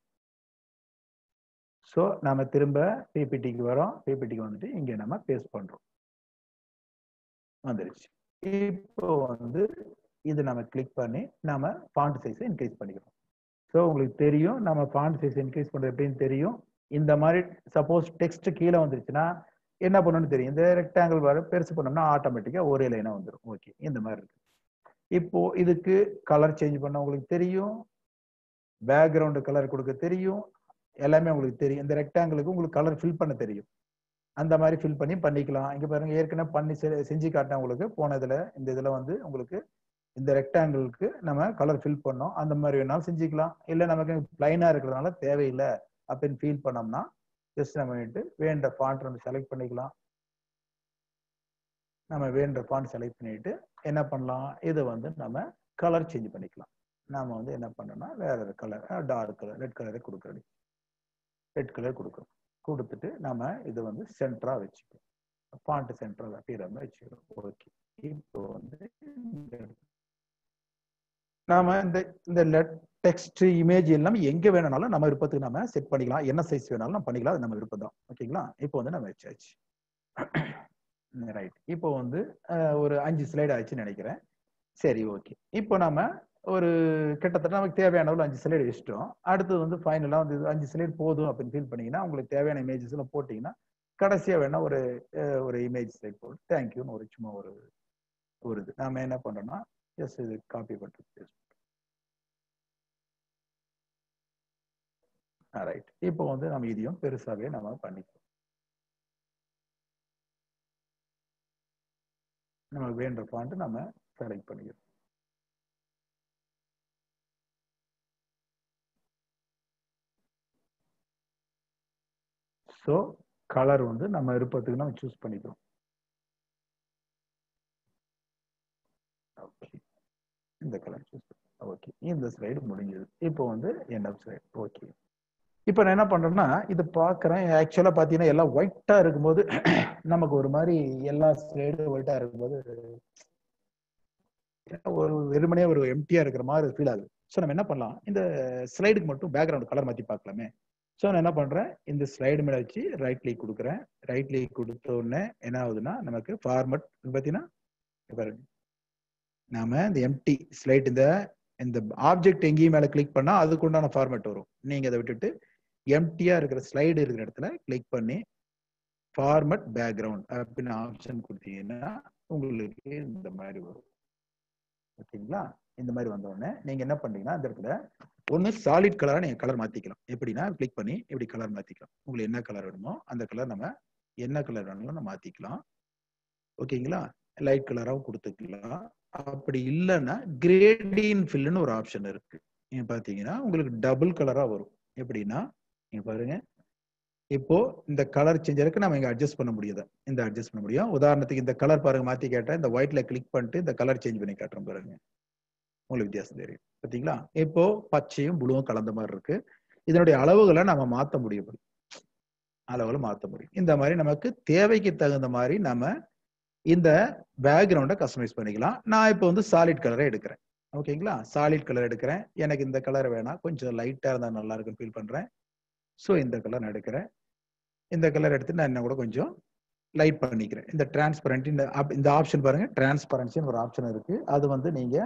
ஸோ நம்ம திரும்ப பிபிடிக்கு வரோம் பிபிடிக்கு வந்துட்டு இங்க நம்ம பேஸ்ட் பண்றோம் வந்துருச்சு இப்போ வந்து இது நம்ம கிளிக் பண்ணி நம்ம ஃபாண்ட் சைஸை இன்க்ரீஸ் பண்ணிக்கிறோம் ஸோ உங்களுக்கு தெரியும் நம்ம ஃபாண்ட் சைஸ் இன்க்ரீஸ் பண்ணுறது எப்படின்னு தெரியும் இந்த மாதிரி சப்போஸ் டெக்ஸ்ட் கீழே வந்துருச்சுன்னா என்ன பண்ணணும்னு தெரியும் இந்த ரெக்டாங்கிள் வர பெருசு பண்ணோம்னா ஆட்டோமேட்டிக்காக ஒரே லைனாக வந்துடும் ஓகே இந்த மாதிரி இருக்கு இப்போ இதுக்கு கலர் சேஞ்ச் பண்ண உங்களுக்கு தெரியும் பேக்ரவுண்டு கலர் கொடுக்க தெரியும் எல்லாமே உங்களுக்கு தெரியும் இந்த ரெக்டாங்கிளுக்கு உங்களுக்கு கலர் ஃபில் பண்ண தெரியும் அந்த மாதிரி ஃபில் பண்ணி பண்ணிக்கலாம் இங்க பாருங்க ஏற்கனவே பண்ணி செஞ்சு காட்டேன் உங்களுக்கு போன இதுல இந்த இதுல வந்து உங்களுக்கு இந்த ரெக்டாங்கிளுக்கு நம்ம கலர் ஃபில் பண்ணோம் அந்த மாதிரி வேணாலும் செஞ்சுக்கலாம் இல்லை நமக்கு பிளைனா இருக்கிறதுனால தேவையில்லை அப்படின்னு ஃபீல் பண்ணோம்னா ஜஸ்ட் நம்ம வந்துட்டு வேண்ட ஃபாண்ட் நம்ம செலக்ட் பண்ணிக்கலாம் நம்ம வேண்ட ஃபாண்ட் செலக்ட் பண்ணிட்டு என்ன பண்ணலாம் இதை வந்து நம்ம கலர் சேஞ்ச் பண்ணிக்கலாம் நாம வந்து என்ன பண்ணோம்னா வேற ஒரு கலர் டார்க் கலர் ரெட் கலரை கொடுக்குறோம் ரெட் கலர் கொடுக்குறோம் கொடுத்துட்டு நம்ம இதை வந்து சென்டரா வச்சுக்கிறோம் ஃபாண்ட் சென்டரா அப்பீர மாதிரி வச்சுக்கிறோம் ஓகே இப்போ வந்து நாம இந்த இந்த டெக்ஸ்ட் இமேஜ் எல்லாம் எங்க வேணும்னாலும் நம்ம விருப்பத்துக்கு நம்ம செட் பண்ணிக்கலாம் என்ன சைஸ் வேணாலும் நம்ம பண்ணிக்கலாம் அது நம்ம விருப்பம் தான் ஓகேங்களா இப்போ வந்து நம்ம வச்சாச்சு ரைட் இப்போ வந்து ஒரு அஞ்சு ஸ்லைடு ஆச்சுன்னு நினைக்கிறேன் சரி ஓகே இப்போ நம்ம ஒரு கிட்டத்தட்ட நமக்கு தேவையான அளவு அஞ்சு ஸ்லைடு வச்சுட்டோம் அடுத்தது வந்து ஃபைனலாக வந்து அஞ்சு ஸ்லைடு போதும் அப்படின்னு ஃபீல் பண்ணீங்கன்னா உங்களுக்கு தேவையான இமேஜஸ் எல்லாம் போட்டிங்கன்னா கடைசியாக வேணா ஒரு ஒரு இமேஜ் ஸ்லைட் போட்டு தேங்க்யூன்னு ஒரு சும்மா ஒரு ஒரு இது நாம என்ன பண்றோம்னா ஜஸ்ட் இது காப்பி பண்ணிட்டு ரைட் இப்போ வந்து நம்ம இதையும் பெருசாகவே நம்ம பண்ணிக்கலாம் நமக்கு வேண்ட ஃபாண்ட் நம்ம செலக்ட் பண்ணிக்கிறோம் ஸோ கலர் வந்து நம்ம விருப்பத்துக்கு நம்ம சூஸ் பண்ணிக்கிறோம் ஓகே இந்த கலர் சூஸ் ஓகே இந்த ஸ்லைடு முடிஞ்சது இப்போ வந்து என் ஸ்லைடு ஓகே இப்போ நான் என்ன பண்றேன்னா இது பார்க்குறேன் ஆக்சுவலாக பார்த்தீங்கன்னா எல்லாம் ஒயிட்டாக இருக்கும்போது நமக்கு ஒரு மாதிரி எல்லா ஸ்லைடும் ஒயிட்டாக இருக்கும்போது ஒரு வெறுமனே ஒரு எம்டியா இருக்கிற மாதிரி ஃபீல் ஆகுது ஸோ நம்ம என்ன பண்ணலாம் இந்த ஸ்லைடுக்கு மட்டும் பேக்ரவுண்ட் கலர் மாற்றி பார்க்கலாமே ஸோ நான் என்ன பண்றேன் இந்த ஸ்லைடு மேலே வச்சு ரைட் கிளிக் கொடுக்குறேன் ரைட் கிளிக் கொடுத்த உடனே என்ன ஆகுதுன்னா நமக்கு ஃபார்மட் பார்த்தீங்கன்னா பாருங்க நாம இந்த எம்டி ஸ்லைட் இந்த இந்த ஆப்ஜெக்ட் எங்கேயும் மேலே கிளிக் பண்ணா அதுக்கு உண்டான ஃபார்மேட் வரும் நீங்க அதை விட்டுட்டு எம்டியா இருக்கிற ஸ்லைடு இருக்கிற இடத்துல கிளிக் பண்ணி ஃபார்மட் பேக்ரவுண்ட் அப்படின்னு ஆப்ஷன் கொடுத்தீங்கன்னா உங்களுக்கு இந்த மாதிரி வரும் ஓகேங்களா இந்த மாதிரி வந்த உடனே நீங்க என்ன பண்றீங்கன்னா இந்த இடத்துல ஒன்னு சாலிட் கலரா நீங்க கலர் மாத்திக்கலாம் எப்படின்னா கிளிக் பண்ணி இப்படி கலர் மாத்திக்கலாம் உங்களுக்கு என்ன கலர் வேணுமோ அந்த கலர் நம்ம என்ன கலர் வேணாலும் நம்ம மாத்திக்கலாம் ஓகேங்களா லைட் கலராகவும் கொடுத்துக்கலாம் அப்படி இல்லைன்னா கிரேடியன் ஃபில்னு ஒரு ஆப்ஷன் இருக்கு நீங்க பாத்தீங்கன்னா உங்களுக்கு டபுள் கலரா வரும் எப்படின்னா நீங்க பாருங்க இப்போ இந்த கலர் சேஞ்ச் இருக்கு நம்ம இங்க அட்ஜஸ்ட் பண்ண முடியுது இந்த அட்ஜஸ்ட் பண்ண முடியும் உதாரணத்துக்கு இந்த கலர் பாருங்க மாத்தி கேட்டேன் இந்த ஒயிட்ல கிளிக் பண்ணிட்டு இந்த கலர் சேஞ்ச் பண்ணி காட்டுறோம் பாருங்க உங்களுக்கு வித்தியாசம் தெரியும் பார்த்தீங்களா இப்போ பச்சையும் புளுவும் கலந்த மாதிரி இருக்கு இதனுடைய அளவுகளை நம்ம மாற்ற முடியும் அளவுகளை மாற்ற முடியும் இந்த மாதிரி நமக்கு தேவைக்கு தகுந்த மாதிரி நம்ம இந்த பேக்ரவுண்டை கஸ்டமைஸ் பண்ணிக்கலாம் நான் இப்போ வந்து சாலிட் கலரை எடுக்கிறேன் ஓகேங்களா சாலிட் கலர் எடுக்கிறேன் எனக்கு இந்த கலர் வேணாம் கொஞ்சம் லைட்டா இருந்தா நல்லா இருக்குன்னு ஃபீல் பண்றேன் ஸோ இந்த கலர் நான் எடுக்கிறேன் இந்த கலர் எடுத்து நான் என்ன கூட கொஞ்சம் லைட் பண்ணிக்கிறேன் இந்த டிரான்ஸ்பரண்ட் இந்த இந்த ஆப்ஷன் பாருங்க டிரான்ஸ்பரன்சின்னு ஒரு ஆப்ஷன் இருக்கு அது வந்து நீங்க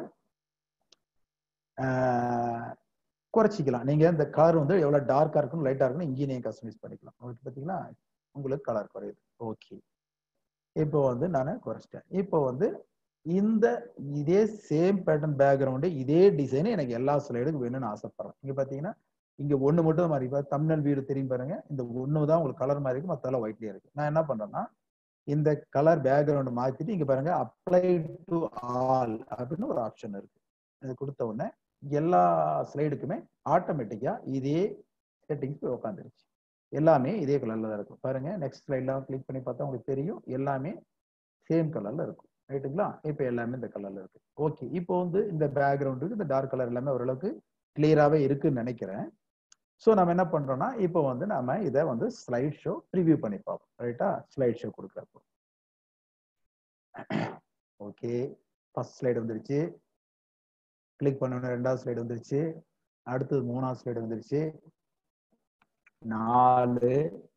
குறைச்சிக்கலாம் நீங்க இந்த கலர் வந்து எவ்வளவு டார்க்கா இருக்கும் லைட்டா இருக்கும் இங்கேயும் நீங்க கஸ்டமைஸ் பண்ணிக்கலாம் உங்களுக்கு பாத்தீங்களா உங்களுக்கு கலர் குறையுது ஓகே இப்போ வந்து நான் குறைச்சிட்டேன் இப்போ வந்து இந்த இதே சேம் பேட்டர்ன் பேக்ரவுண்டு இதே டிசைன் எனக்கு எல்லா ஸ்லைடுக்கும் வேணும்னு ஆசைப்படுறேன் இங்க பாத்தீங்கன்னா இங்க ஒண்ணு மட்டும் மாதிரி தமிழ் வீடு தெரியும் பாருங்க இந்த ஒண்ணு தான் உங்களுக்கு கலர் மாதிரி இருக்கு மத்தால ஒயிட்லயே இருக்கு நான் என்ன பண்றேன்னா இந்த கலர் பேக்ரவுண்ட் மாத்திட்டு இங்க பாருங்க அப்ளை டு ஆல் அப்படின்னு ஒரு ஆப்ஷன் இருக்கு இது கொடுத்த உடனே எல்லா ஸ்லைடுக்குமே ஆட்டோமேட்டிக்கா இதே செட்டிங்ஸ் போய் உட்காந்துருச்சு எல்லாமே இதே கலர்ல தான் இருக்கும் பாருங்க நெக்ஸ்ட் ஸ்லைட்ல கிளிக் பண்ணி பார்த்தா உங்களுக்கு தெரியும் எல்லாமே சேம் கலர்ல இருக்கும் ரைட்டுங்களா இப்போ எல்லாமே இந்த கலர்ல இருக்கு ஓகே இப்போ வந்து இந்த பேக்ரவுண்டுக்கு இந்த டார்க் கலர் எல்லாமே ஓரளவுக்கு கிளியராகவே இருக்குன்னு நினைக்கிறேன் ஸோ நம்ம என்ன பண்றோம்னா இப்போ வந்து நம்ம இதை வந்து ஸ்லைட் ஷோ ரிவ்யூ பண்ணி பார்ப்போம் ரைட்டா ஸ்லைட் ஷோ கொடுக்குறப்போ ஓகே ஃபர்ஸ்ட் ஸ்லைடு வந்துருச்சு கிளிக் பண்ண ரெண்டாவது ஸ்லைடு வந்துருச்சு அடுத்தது மூணாவது ஸ்லைடு வந்துருச்சு நாலு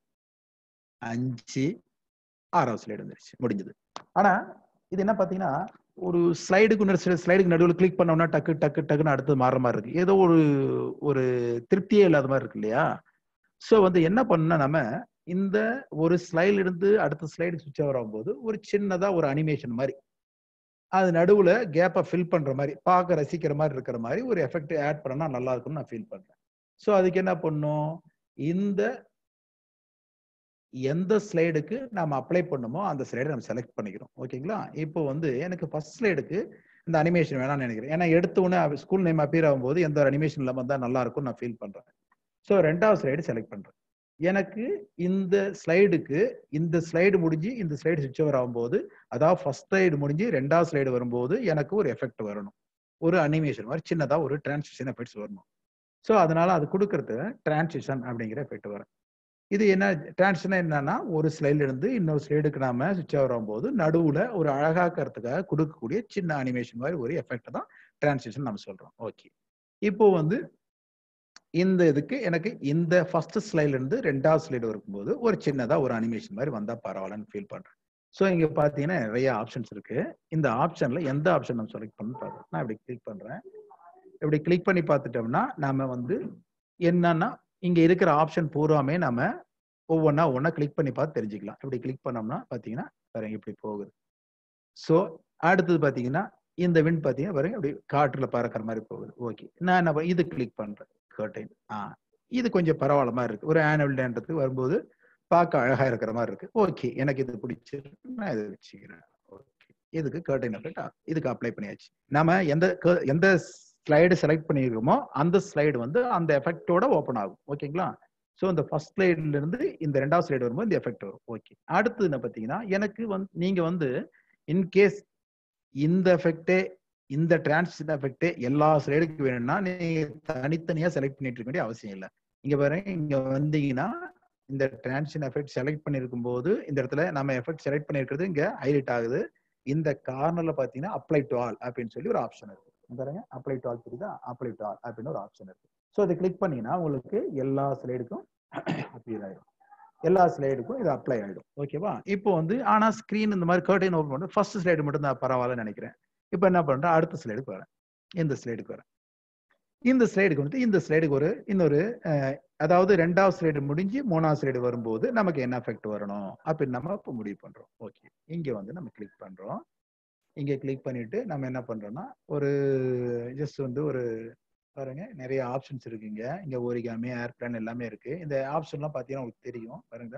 அஞ்சு ஆறாவது ஸ்லைடு வந்துருச்சு முடிஞ்சது ஆனா இது என்ன பாத்தீங்கன்னா ஒரு ஸ்லைடுக்கு இன்னொரு ஸ்லைடுக்கு நடுவில் கிளிக் பண்ணோம்னா டக்கு டக்கு டக்குன்னு அடுத்தது மாறுற மாதிரி இருக்கு ஏதோ ஒரு ஒரு திருப்தியே இல்லாத மாதிரி இருக்கு இல்லையா ஸோ வந்து என்ன பண்ணா நம்ம இந்த ஒரு ஸ்லைட்ல இருந்து அடுத்த ஸ்லைடு சுவிட்ச் ஓவர் ஆகும்போது ஒரு சின்னதா ஒரு அனிமேஷன் மாதிரி அது நடுவுல கேப்பை ஃபில் பண்ற மாதிரி பார்க்க ரசிக்கிற மாதிரி இருக்கிற மாதிரி ஒரு எஃபெக்ட் ஆட் பண்ணா நல்லா இருக்கும்னு நான் ஃபீல் பண்றேன் ஸோ அதுக்கு என்ன பண்ணும் இந்த எந்த ஸ்லைடுக்கு நம்ம அப்ளை பண்ணுமோ அந்த ஸ்லைடை நம்ம செலக்ட் பண்ணிக்கிறோம் ஓகேங்களா இப்போ வந்து எனக்கு ஃபர்ஸ்ட் ஸ்லைடுக்கு இந்த அனிமேஷன் வேணாம்னு நினைக்கிறேன் ஏன்னா எடுத்த உடனே ஸ்கூல் நேம் அப்பியர் ஆகும்போது எந்த ஒரு அனிமேஷன் இல்லாமல் தான் நல்லா இருக்கும் நான் ஃபீல் பண்றேன் ஸோ ரெண்டாவது ஸ்லைடு செலக்ட் பண்றேன் எனக்கு இந்த ஸ்லைடுக்கு இந்த ஸ்லைடு முடிஞ்சு இந்த ஸ்லைடு சுவிட்ச் ஓவர் ஆகும்போது அதாவது ஃபர்ஸ்ட் ஸ்லைடு முடிஞ்சு ரெண்டாவது ஸ்லைடு வரும்போது எனக்கு ஒரு எஃபெக்ட் வரணும் ஒரு அனிமேஷன் மாதிரி சின்னதா ஒரு டிரான்ஸ்மிஷன் எஃபெக்ட்ஸ் வரணும் ஸோ அதனால அது கொடுக்கறது டிரான்சிஷன் அப்படிங்கிற எஃபெக்ட் வரும் இது என்ன டிரான்சிஷன் என்னன்னா ஒரு ஸ்லைட்ல இருந்து இன்னொரு ஸ்லைடுக்கு நாம சுவிட்ச் ஓவர் ஆகும்போது நடுவுல ஒரு அழகாக்கிறதுக்காக கொடுக்கக்கூடிய சின்ன அனிமேஷன் மாதிரி ஒரு எஃபெக்ட் தான் டிரான்சிஷன் நம்ம சொல்றோம் ஓகே இப்போ வந்து இந்த இதுக்கு எனக்கு இந்த ஃபர்ஸ்ட் ஸ்லைட்ல இருந்து ரெண்டாவது ஸ்லைடு வரும்போது ஒரு சின்னதா ஒரு அனிமேஷன் மாதிரி வந்தா பரவாயில்லன்னு ஃபீல் பண்றேன் ஸோ இங்க பாத்தீங்கன்னா நிறைய ஆப்ஷன்ஸ் இருக்கு இந்த ஆப்ஷன்ல எந்த ஆப்ஷன் நம்ம செலக்ட் பண்ணு பார்க்கணும் நான் இப்படி கிளிக் பண்றேன் இப்படி கிளிக் பண்ணி பார்த்துட்டோம்னா நாம வந்து என்னன்னா இங்க இருக்கிற ஆப்ஷன் பூராமே நம்ம ஒவ்வொன்றா ஒவ்வொன்றா கிளிக் பண்ணி பார்த்து தெரிஞ்சுக்கலாம் இப்படி கிளிக் பண்ணோம்னா பாத்தீங்கன்னா பாருங்க இப்படி போகுது ஸோ அடுத்தது பாத்தீங்கன்னா இந்த வின் பாத்தீங்கன்னா பாருங்க இப்படி காற்றுல பறக்கிற மாதிரி போகுது ஓகே நான் என்ன இது கிளிக் பண்றேன் கர்டைன் ஆ இது கொஞ்சம் பரவாயில்ல மாதிரி இருக்கு ஒரு ஆனுவல் டேன்றதுக்கு வரும்போது பார்க்க அழகா இருக்கிற மாதிரி இருக்கு ஓகே எனக்கு இது பிடிச்சிருக்கு நான் இதை வச்சுக்கிறேன் ஓகே இதுக்கு கர்டைன் எஃபெக்ட் இதுக்கு அப்ளை பண்ணியாச்சு நாம எந்த cur- எந்த ஸ்லைடு செலக்ட் பண்ணியிருக்கோமோ அந்த ஸ்லைடு வந்து அந்த எஃபெக்டோட ஓப்பன் ஆகும் ஓகேங்களா ஸோ இந்த ஃபர்ஸ்ட் ஸ்லைட்ல இருந்து இந்த ரெண்டாவது ஸ்லைடு வரும்போது இந்த எஃபெக்ட் வரும் ஓகே அடுத்து என்ன பார்த்தீங்கன்னா எனக்கு வந்து நீங்க வந்து இன்கேஸ் இந்த எஃபெக்டே இந்த டிரான்சிஷன் எஃபெக்டே எல்லா ஸ்லைடுக்கு வேணும்னா நீங்க தனித்தனியா செலக்ட் பண்ணிட்டு இருக்க வேண்டிய அவசியம் இல்லை இங்க பாருங்க இங்க வந்தீங்கன்னா இந்த டிரான்சிஷன் எஃபெக்ட் செலக்ட் பண்ணிருக்கும் போது இந்த இடத்துல நம்ம எஃபெக்ட் செலக்ட் பண்ணிருக்கிறது இங்க ஹைலைட் ஆகுது இந்த கார்னர்ல பாத்தீங்கன்னா அப்ளை டு ஆல் அப்படின்னு சொல்லி ஒரு ஆப்ஷன் இருக்கு இங்க பாருங்க அப்ளை டு ஆல் தெரியுதா அப்ளை டு ஆல் அப்படின்னு ஒரு ஆப்ஷன் இருக்கு ஸோ அதை கிளிக் பண்ணீங்கன்னா உங்களுக்கு எல்லா ஸ்லைடுக்கும் அப்பியர் ஆயிடும் எல்லா ஸ்லைடுக்கும் இது அப்ளை ஆயிடும் ஓகேவா இப்போ வந்து ஆனா ஸ்கிரீன் இந்த மாதிரி கர்டைன் ஓப்பன் பண்ணி ஃபர்ஸ்ட் ஸ்லைடு மட்டும் தான் பரவாயில்லன்னு நினைக்கிறேன் இப்போ என்ன பண்றேன் அடுத்த ஸ்லைடுக்கு வரேன் இந்த ஸ்லைடுக்கு வரேன் இந்த ஸ்லைடுக்கு வந்து இந்த ஸ்லைடுக்கு ஒரு இன்னொரு அஹ், அதாவது ரெண்டாவது ஸ்லைடு முடிஞ்சு மூணாவது ஸ்லைடு வரும்போது நமக்கு என்ன எஃபெக்ட் வரணும் அப்படின்னு நம்ம இப்போ முடிவு பண்றோம் ஓகே இங்க வந்து நம்ம கிளிக் பண்றோம் இங்க கிளிக் பண்ணிட்டு நம்ம என்ன பண்றோம்னா ஒரு ஜஸ்ட் வந்து ஒரு பாருங்க நிறைய ஆப்ஷன்ஸ் இருக்குங்க இங்க ஓரிகாமி ஏர்பிளான் எல்லாமே இருக்கு இந்த ஆப்ஷன்லாம் பாத்தீங்கன்னா உங்களுக்கு தெரியும் பாருங்க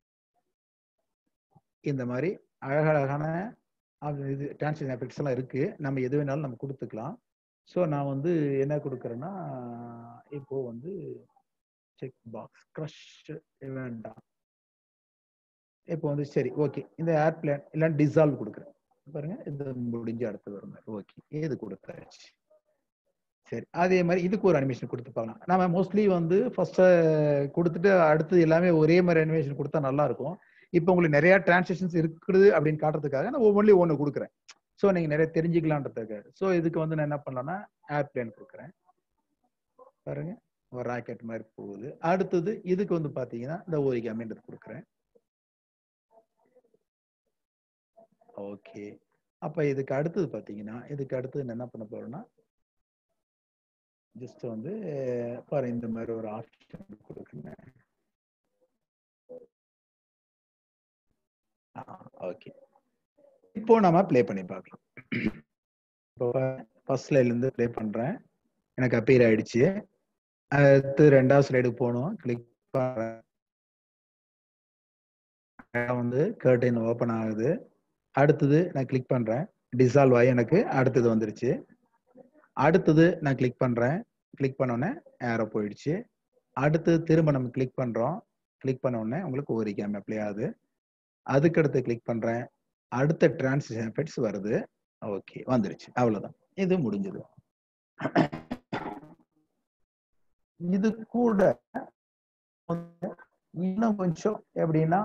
இந்த மாதிரி அழகழகான அது இது டிரான்ஸ்லேஷன் எஃபெக்ட்ஸ் எல்லாம் இருக்கு நம்ம எது வேணாலும் நம்ம கொடுத்துக்கலாம் ஸோ நான் வந்து என்ன கொடுக்குறேன்னா இப்போ வந்து செக் பாக்ஸ் க்ரஷ் வேண்டாம் இப்போ வந்து சரி ஓகே இந்த ஏர்பிளான் இல்லை டிசால்வ் கொடுக்குறேன் பாருங்க இது முடிஞ்சு அடுத்து வரும் ஓகே இது கொடுத்தாச்சு சரி அதே மாதிரி இதுக்கு ஒரு அனிமேஷன் கொடுத்து பார்க்கலாம் நம்ம மோஸ்ட்லி வந்து ஃபர்ஸ்ட் கொடுத்துட்டு அடுத்து எல்லாமே ஒரே மாதிரி அனிமேஷன் கொடுத்தா நல்லா இருக்கும் இப்போ உங்களுக்கு நிறைய டிரான்சாக்ஷன்ஸ் இருக்குது அப்படின்னு காட்டுறதுக்காக நான் ஒவ்வொன்றிலையும் ஒன்று கொடுக்குறேன் ஸோ நீங்க நிறைய தெரிஞ்சுக்கலான்றதுக்காக ஸோ இதுக்கு வந்து நான் என்ன பண்ணலாம்னா ஏர்பிளேன் கொடுக்குறேன் பாருங்க ஒரு ராக்கெட் மாதிரி போகுது அடுத்தது இதுக்கு வந்து பாத்தீங்கன்னா இந்த ஓரிகாமின்றது கொடுக்குறேன் ஓகே அப்ப இதுக்கு அடுத்தது பாத்தீங்கன்னா இதுக்கு அடுத்தது நான் என்ன பண்ண போறேன்னா ஜஸ்ட் வந்து பாரு இந்த மாதிரி ஒரு ஆப்ஷன் கொடுக்குறேன் ஓகே இப்போ நம்ம ப்ளே பண்ணி பார்க்கலாம் இப்போ ஃபர்ஸ்ட் ஸ்லைட்ல இருந்து ப்ளே பண்றேன் எனக்கு அப்பீர் ஆயிடுச்சு அடுத்து ரெண்டாவது ஸ்லைடுக்கு போகணும் கிளிக் பண்றேன் வந்து கர்டைன் ஓப்பன் ஆகுது அடுத்தது நான் கிளிக் பண்றேன் டிசால்வ் ஆகி எனக்கு அடுத்தது வந்துருச்சு அடுத்தது நான் கிளிக் பண்றேன் கிளிக் பண்ணோடனே ஏரோ போயிடுச்சு அடுத்து திரும்ப நம்ம கிளிக் பண்றோம் கிளிக் பண்ண உடனே உங்களுக்கு ஒரு கேம் அப்ளை ஆகுது அதுக்கடுத்து கிளிக் பண்றேன் அடுத்த டிரான்சிஷன் எஃபெக்ட்ஸ் வருது ஓகே வந்துருச்சு அவ்வளவுதான் இது முடிஞ்சது இது கூட இன்னும் கொஞ்சம் எப்படின்னா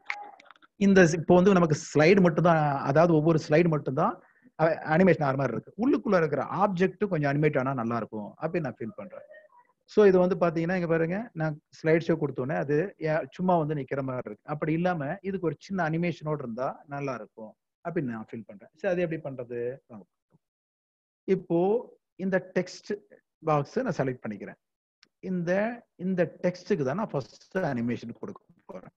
இந்த இப்போ வந்து நமக்கு ஸ்லைடு மட்டும் தான் அதாவது ஒவ்வொரு ஸ்லைடு மட்டும் தான் அனிமேஷன் ஆகிற மாதிரி இருக்கு உள்ளுக்குள்ள இருக்கிற ஆப்ஜெக்ட் கொஞ்சம் அனிமேட் ஆனா நல்லா இருக்கும் அப்படின்னு நான் ஃபீல் பண்றேன் ஸோ இது வந்து பாத்தீங்கன்னா இங்க பாருங்க நான் ஸ்லைட் ஷோ கொடுத்தோன்னே அது ஏ- சும்மா வந்து நிக்கிற மாதிரி இருக்கு அப்படி இல்லாம இதுக்கு ஒரு சின்ன அனிமேஷனோட இருந்தா நல்லா இருக்கும் அப்படின்னு நான் ஃபீல் பண்றேன் சரி அது எப்படி பண்றது வாங்க. இப்போ இந்த டெக்ஸ்ட் பாக்ஸ் நான் செலக்ட் பண்ணிக்கிறேன் இந்த இந்த டெக்ஸ்ட்டுக்கு தான் நான் ஃபர்ஸ்ட் அனிமேஷன் கொடுக்க போறேன்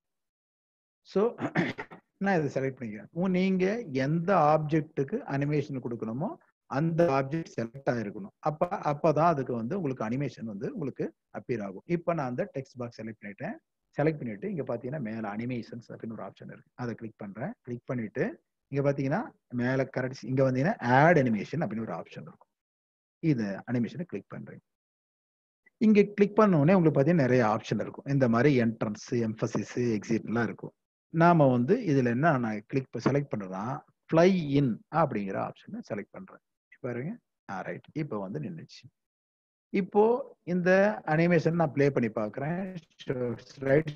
ஸோ நான் இதை செலக்ட் பண்ணிக்கிறேன் உ- நீங்க எந்த ஆப்ஜெக்ட்டுக்கு அனிமேஷன் கொடுக்கணுமோ அந்த ஆப்ஜெக்ட் செலக்ட் ஆயிருக்கணும் அப்ப அப்பதான் அதுக்கு வந்து உங்களுக்கு அனிமேஷன் வந்து உங்களுக்கு அப்பியர் ஆகும் இப்போ நான் அந்த டெக்ஸ்ட் பாக்ஸ் செலக்ட் பண்ணிட்டேன் செலக்ட் பண்ணிட்டு இங்க பாத்தீங்கன்னா மேல அனிமேஷன்ஸ் அப்படின்னு ஒரு ஆப்ஷன் இருக்கு அதை கிளிக் பண்றேன் கிளிக் பண்ணிட்டு இங்க பாத்தீங்கன்னா மேல கரெக்ட் இங்க வந்தீங்கன்னா ஆட் அனிமேஷன் அப்படின்னு ஒரு ஆப்ஷன் இருக்கும் இது அனிமேஷனை கிளிக் பண்றேன் இங்க கிளிக் பண்ண உடனே உங்களுக்கு பாத்தீங்கன்னா நிறைய ஆப்ஷன் இருக்கும் இந்த மாதிரி என்ட்ரன்ஸ் எம்பசிஸ் எக்ஸிட்லாம் இருக்கும் நாம வந்து இதுல என்ன நான் கிளிக் செலக்ட் பண்றதா ஃப்ளை இன் அப்படிங்கிற ஆப்ஷனை செலக்ட் பண்றேன் பாருங்க ரைட் இப்போ வந்து நின்றுச்சு இப்போ இந்த அனிமேஷன் நான் ப்ளே பண்ணி பார்க்குறேன் ரைட்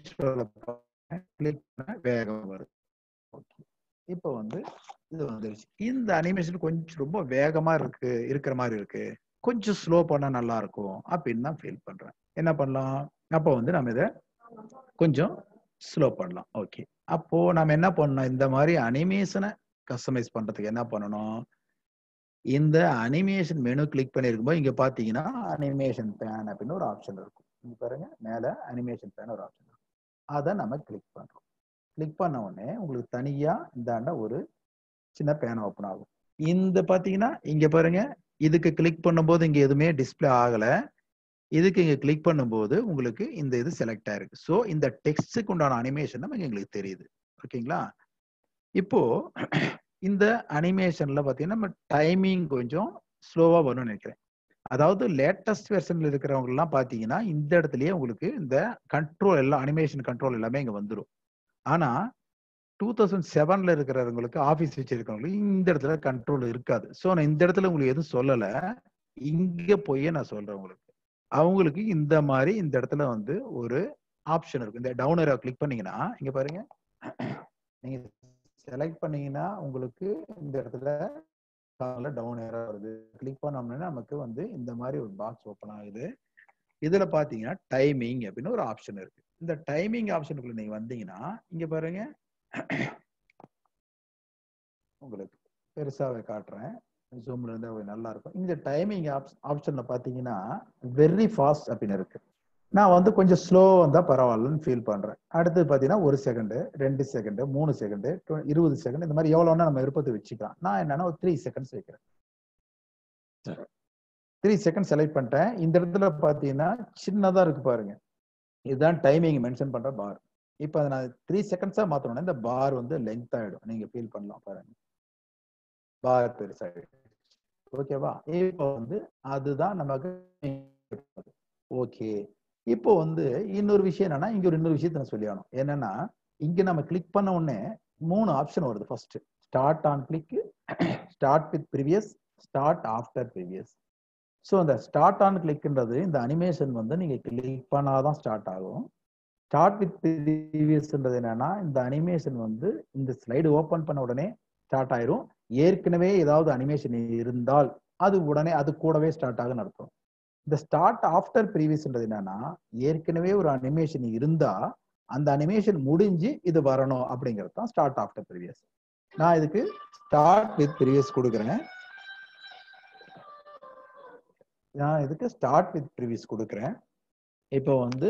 கிளிக் பண்ண வேகம் வருது ஓகே இப்போ வந்து இது வந்துருச்சு இந்த அனிமேஷன் கொஞ்சம் ரொம்ப வேகமா இருக்கு இருக்கிற மாதிரி இருக்கு கொஞ்சம் ஸ்லோ பண்ணா நல்லா இருக்கும் அப்படின்னு தான் ஃபீல் பண்றேன் என்ன பண்ணலாம் அப்போ வந்து நம்ம இதை கொஞ்சம் ஸ்லோ பண்ணலாம் ஓகே அப்போ நம்ம என்ன பண்ணணும் இந்த மாதிரி அனிமேஷனை கஸ்டமைஸ் பண்றதுக்கு என்ன பண்ணணும் இந்த அனிமேஷன் மெனு கிளிக் பண்ணிருக்கும்போது இங்க பாத்தீங்கன்னா அனிமேஷன் பேன் அப்படின்னு ஒரு ஆப்ஷன் இருக்கும் இங்க பாருங்க மேல அனிமேஷன் பேன் ஒரு ஆப்ஷன் இருக்கும் அதை நம்ம கிளிக் பண்றோம் கிளிக் பண்ண உடனே உங்களுக்கு தனியா இந்தாண்ட ஒரு சின்ன பேன் ஓப்பன் ஆகும் இந்த பாத்தீங்கன்னா இங்க பாருங்க இதுக்கு கிளிக் பண்ணும்போது இங்க எதுவுமே டிஸ்ப்ளே ஆகல இதுக்கு இங்க கிளிக் பண்ணும்போது உங்களுக்கு இந்த இது செலக்ட் ஆயிருக்கு ஸோ இந்த டெக்ஸ்டுக்கு உண்டான அனிமேஷன் நமக்கு எங்களுக்கு தெரியுது ஓகேங்களா இப்போ இந்த அனிமேஷன்ல பாத்தீங்கன்னா நம்ம டைமிங் கொஞ்சம் ஸ்லோவா வரும்னு நினைக்கிறேன் அதாவது லேட்டஸ்ட் வெர்ஷன்ல இருக்கிறவங்க எல்லாம் பாத்தீங்கன்னா இந்த இடத்துலயே உங்களுக்கு இந்த கண்ட்ரோல் எல்லாம் அனிமேஷன் கண்ட்ரோல் எல்லாமே இங்க வந்துடும் ஆனா டூ தௌசண்ட் செவன்ல இருக்கிறவங்களுக்கு ஆபீஸ் வச்சிருக்கவங்களுக்கு இந்த இடத்துல கண்ட்ரோல் இருக்காது ஸோ நான் இந்த இடத்துல உங்களுக்கு எதுவும் சொல்லல இங்க போய் நான் சொல்றேன் உங்களுக்கு அவங்களுக்கு இந்த மாதிரி இந்த இடத்துல வந்து ஒரு ஆப்ஷன் இருக்கும் இந்த டவுன் ஏரோ கிளிக் பண்ணீங்கன்னா இங்க பாருங்க நீங்க செலக்ட் பண்ணீங்கன்னா உங்களுக்கு இந்த இடத்துல டவுன் ஏரோ வருது கிளிக் பண்ணோம்னா நமக்கு வந்து இந்த மாதிரி ஒரு பாக்ஸ் ஓப்பன் ஆகுது இதுல பாத்தீங்கன்னா டைமிங் அப்படின்னு ஒரு ஆப்ஷன் இருக்கு இந்த டைமிங் ஆப்ஷனுக்குள்ள நீங்க வந்தீங்கன்னா இங்க பாருங்க உங்களுக்கு பெருசாவே காட்டுறேன் ஜூம்ல இருந்து அது நல்லா இருக்கும் இந்த டைமிங் ஆப்ஷன்ல பாத்தீங்கன்னா வெரி ஃபாஸ்ட் அப்படின்னு இருக்கு நான் வந்து கொஞ்சம் ஸ்லோ வந்தா பரவாயில்லன்னு ஃபீல் பண்றேன் அடுத்து பாத்தீங்கன்னா ஒரு செகண்ட் ரெண்டு செகண்ட் மூணு செகண்ட் இருபது செகண்ட் இந்த மாதிரி எவ்வளவுனா நம்ம விருப்பத்தை வச்சுக்கலாம் நான் என்னன்னா ஒரு த்ரீ செகண்ட்ஸ் வைக்கிறேன் த்ரீ செகண்ட் செலக்ட் பண்ணிட்டேன் இந்த இடத்துல பாத்தீங்கன்னா சின்னதா இருக்கு பாருங்க இதுதான் டைமிங் மென்ஷன் பண்ற பார் இப்போ அதை நான் த்ரீ செகண்ட்ஸா மாத்தணும்னா இந்த பார் வந்து லென்த் ஆயிடும் நீங்க ஃபீல் பண்ணலாம் பாருங்க பார் பெருசாயிடும் ஓகேவா இப்போ வந்து அதுதான் நமக்கு ஓகே இப்போ வந்து இன்னொரு விஷயம் என்னன்னா இங்க ஒரு இன்னொரு விஷயத்த நான் சொல்லி ஆகணும் என்னன்னா இங்க நம்ம கிளிக் பண்ண உடனே மூணு ஆப்ஷன் வருது first start on click start with previous start after previous so அந்த ஸ்டார்ட் ஆன் கிளிக்ன்றது இந்த அனிமேஷன் வந்து நீங்க கிளிக் பண்ணாதான் ஸ்டார்ட் ஆகும் ஸ்டார்ட் வித் ப்ரீவியஸ்ன்றது என்னன்னா இந்த அனிமேஷன் வந்து இந்த ஸ்லைடு ஓபன் பண்ண உடனே ஸ்டார்ட் ஆயிரும் ஏற்கனவே ஏதாவது அனிமேஷன் இருந்தால் அது உடனே அது கூடவே ஸ்டார்ட் ஆகுன்னு அர்த்தம் இந்த ஸ்டார்ட் ஆஃப்டர் ப்ரீவியஸ்ன்றது என்னன்னா ஏற்கனவே ஒரு அனிமேஷன் இருந்தா அந்த அனிமேஷன் முடிஞ்சு இது வரணும் அப்படிங்கிறது தான் ஸ்டார்ட் ஆஃப்டர் ப்ரீவியஸ் நான் இதுக்கு ஸ்டார்ட் வித் ப்ரீவியஸ் கொடுக்குறேன் நான் இதுக்கு ஸ்டார்ட் வித் ப்ரீவியஸ் கொடுக்குறேன் இப்போ வந்து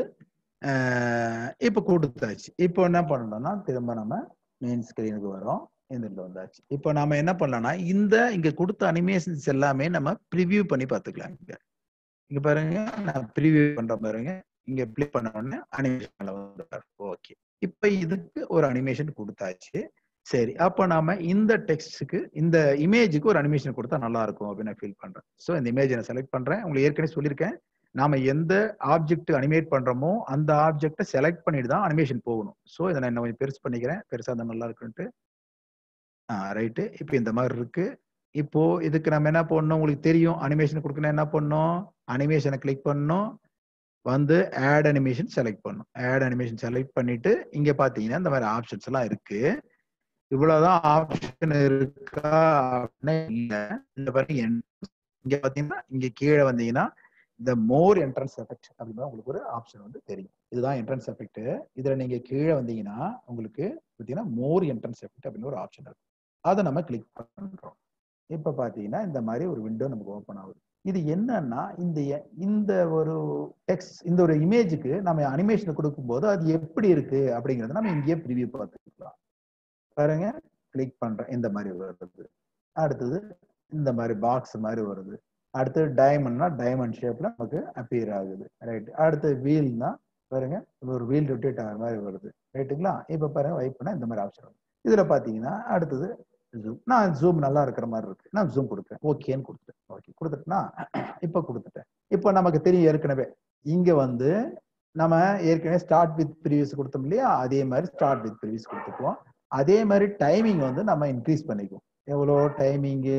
இப்போ கொடுத்தாச்சு இப்போ என்ன பண்ணணும்னா திரும்ப நம்ம மெயின் ஸ்கிரீனுக்கு வரோம் இந்த இடத்துல வந்தாச்சு இப்போ நாம என்ன பண்ணலாம்னா இந்த இங்க கொடுத்த அனிமேஷன்ஸ் எல்லாமே நம்ம ப்ரிவியூ பண்ணி பார்த்துக்கலாம் இங்க இங்க பாருங்க நான் ப்ரிவியூ பண்ற பாருங்க இங்க ப்ளே பண்ண உடனே அனிமேஷன்ல வந்து ஓகே இப்போ இதுக்கு ஒரு அனிமேஷன் கொடுத்தாச்சு சரி அப்போ நாம இந்த டெக்ஸ்ட்டுக்கு இந்த இமேஜுக்கு ஒரு அனிமேஷன் கொடுத்தா நல்லா இருக்கும் அப்படின்னு நான் ஃபீல் பண்றேன் ஸோ இந்த இமேஜை நான் செலக்ட் பண்றேன் உங்களுக்கு ஏற்கனவே சொல்லியிருக்கேன் நாம எந்த ஆப்ஜெக்ட் அனிமேட் பண்றோமோ அந்த ஆப்ஜெக்டை செலக்ட் பண்ணிட்டு தான் அனிமேஷன் போகணும் ஸோ இதை நான் கொஞ்சம் பெருசு பண்ணிக்கிறேன் பெருசா இருந்தால் நல்லா இருக்குன்ட்டு ஆ ரைட்டு இப்போ இந்த மாதிரி இருக்கு இப்போ இதுக்கு நம்ம என்ன பண்ணணும் உங்களுக்கு தெரியும் அனிமேஷன் கொடுக்கணும் என்ன பண்ணணும் அனிமேஷனை கிளிக் பண்ணணும் வந்து ஆட் அனிமேஷன் செலக்ட் பண்ணணும் ஆட் அனிமேஷன் செலக்ட் பண்ணிட்டு இங்க பாத்தீங்கன்னா இந்த மாதிரி ஆப்ஷன்ஸ் எல்லாம் இருக்கு இவ்வளவுதான் ஆப்ஷன் இருக்கா அப்படின்னா இல்ல இந்த பாருங்க இங்க பாத்தீங்கன்னா இங்க கீழே வந்தீங்கன்னா இந்த மோர் என்ட்ரன்ஸ் எஃபெக்ட் அப்படின்னா உங்களுக்கு ஒரு ஆப்ஷன் வந்து தெரியும் இதுதான் என்ட்ரன்ஸ் எஃபெக்ட் இதுல நீங்க கீழே வந்தீங்கன்னா உங்களுக்கு பாத்தீங்கன்னா மோர் என்ட்ரன்ஸ் எஃபெக்ட் அப்படின்னு ஒரு ஆப்ஷன் இருக்கு அதை நம்ம கிளிக் பண்றோம் இப்ப பாத்தீங்கன்னா இந்த மாதிரி ஒரு விண்டோ நமக்கு ஓப்பன் ஆகுது இது என்னன்னா இந்த இந்த ஒரு டெக்ஸ்ட் இந்த ஒரு இமேஜுக்கு நம்ம அனிமேஷன் கொடுக்கும்போது அது எப்படி இருக்கு அப்படிங்கறத நம்ம இங்கேயே ப்ரிவியூ பார்த்துக்கலாம் பாருங்க கிளிக் பண்றேன் இந்த மாதிரி வருது அடுத்தது இந்த மாதிரி பாக்ஸ் மாதிரி வருது அடுத்து டைமண்ட்னா டைமண்ட் ஷேப்ல நமக்கு அப்பியர் ஆகுது ரைட் அடுத்து வீல்னா பாருங்க ஒரு வீல் ரொட்டேட் ஆகிற மாதிரி வருது ரைட்டுங்களா இப்ப பாருங்க வைப் பண்ணா இந்த மாதிரி ஆப்ஷன் வருது இதுல பாத்தீங்கன்னா அடுத்தது ஜூம் நான் ஜூம் நல்லா இருக்கிற மாதிரி இருக்கு நான் ஜூம் கொடுக்குறேன் ஓகேன்னு கொடுத்துட்டேன் ஓகே கொடுத்துட்டேன்னா இப்போ கொடுத்துட்டேன் இப்போ நமக்கு தெரியும் ஏற்கனவே இங்க வந்து நம்ம ஏற்கனவே ஸ்டார்ட் வித் ப்ரீவியஸ் கொடுத்தோம் இல்லையா அதே மாதிரி ஸ்டார்ட் வித் ப்ரீவியஸ் கொடுத்துக்குவோம் அதே மாதிரி டைமிங் வந்து நம்ம இன்க்ரீஸ் பண்ணிக்குவோம் எவ்வளோ டைமிங்கு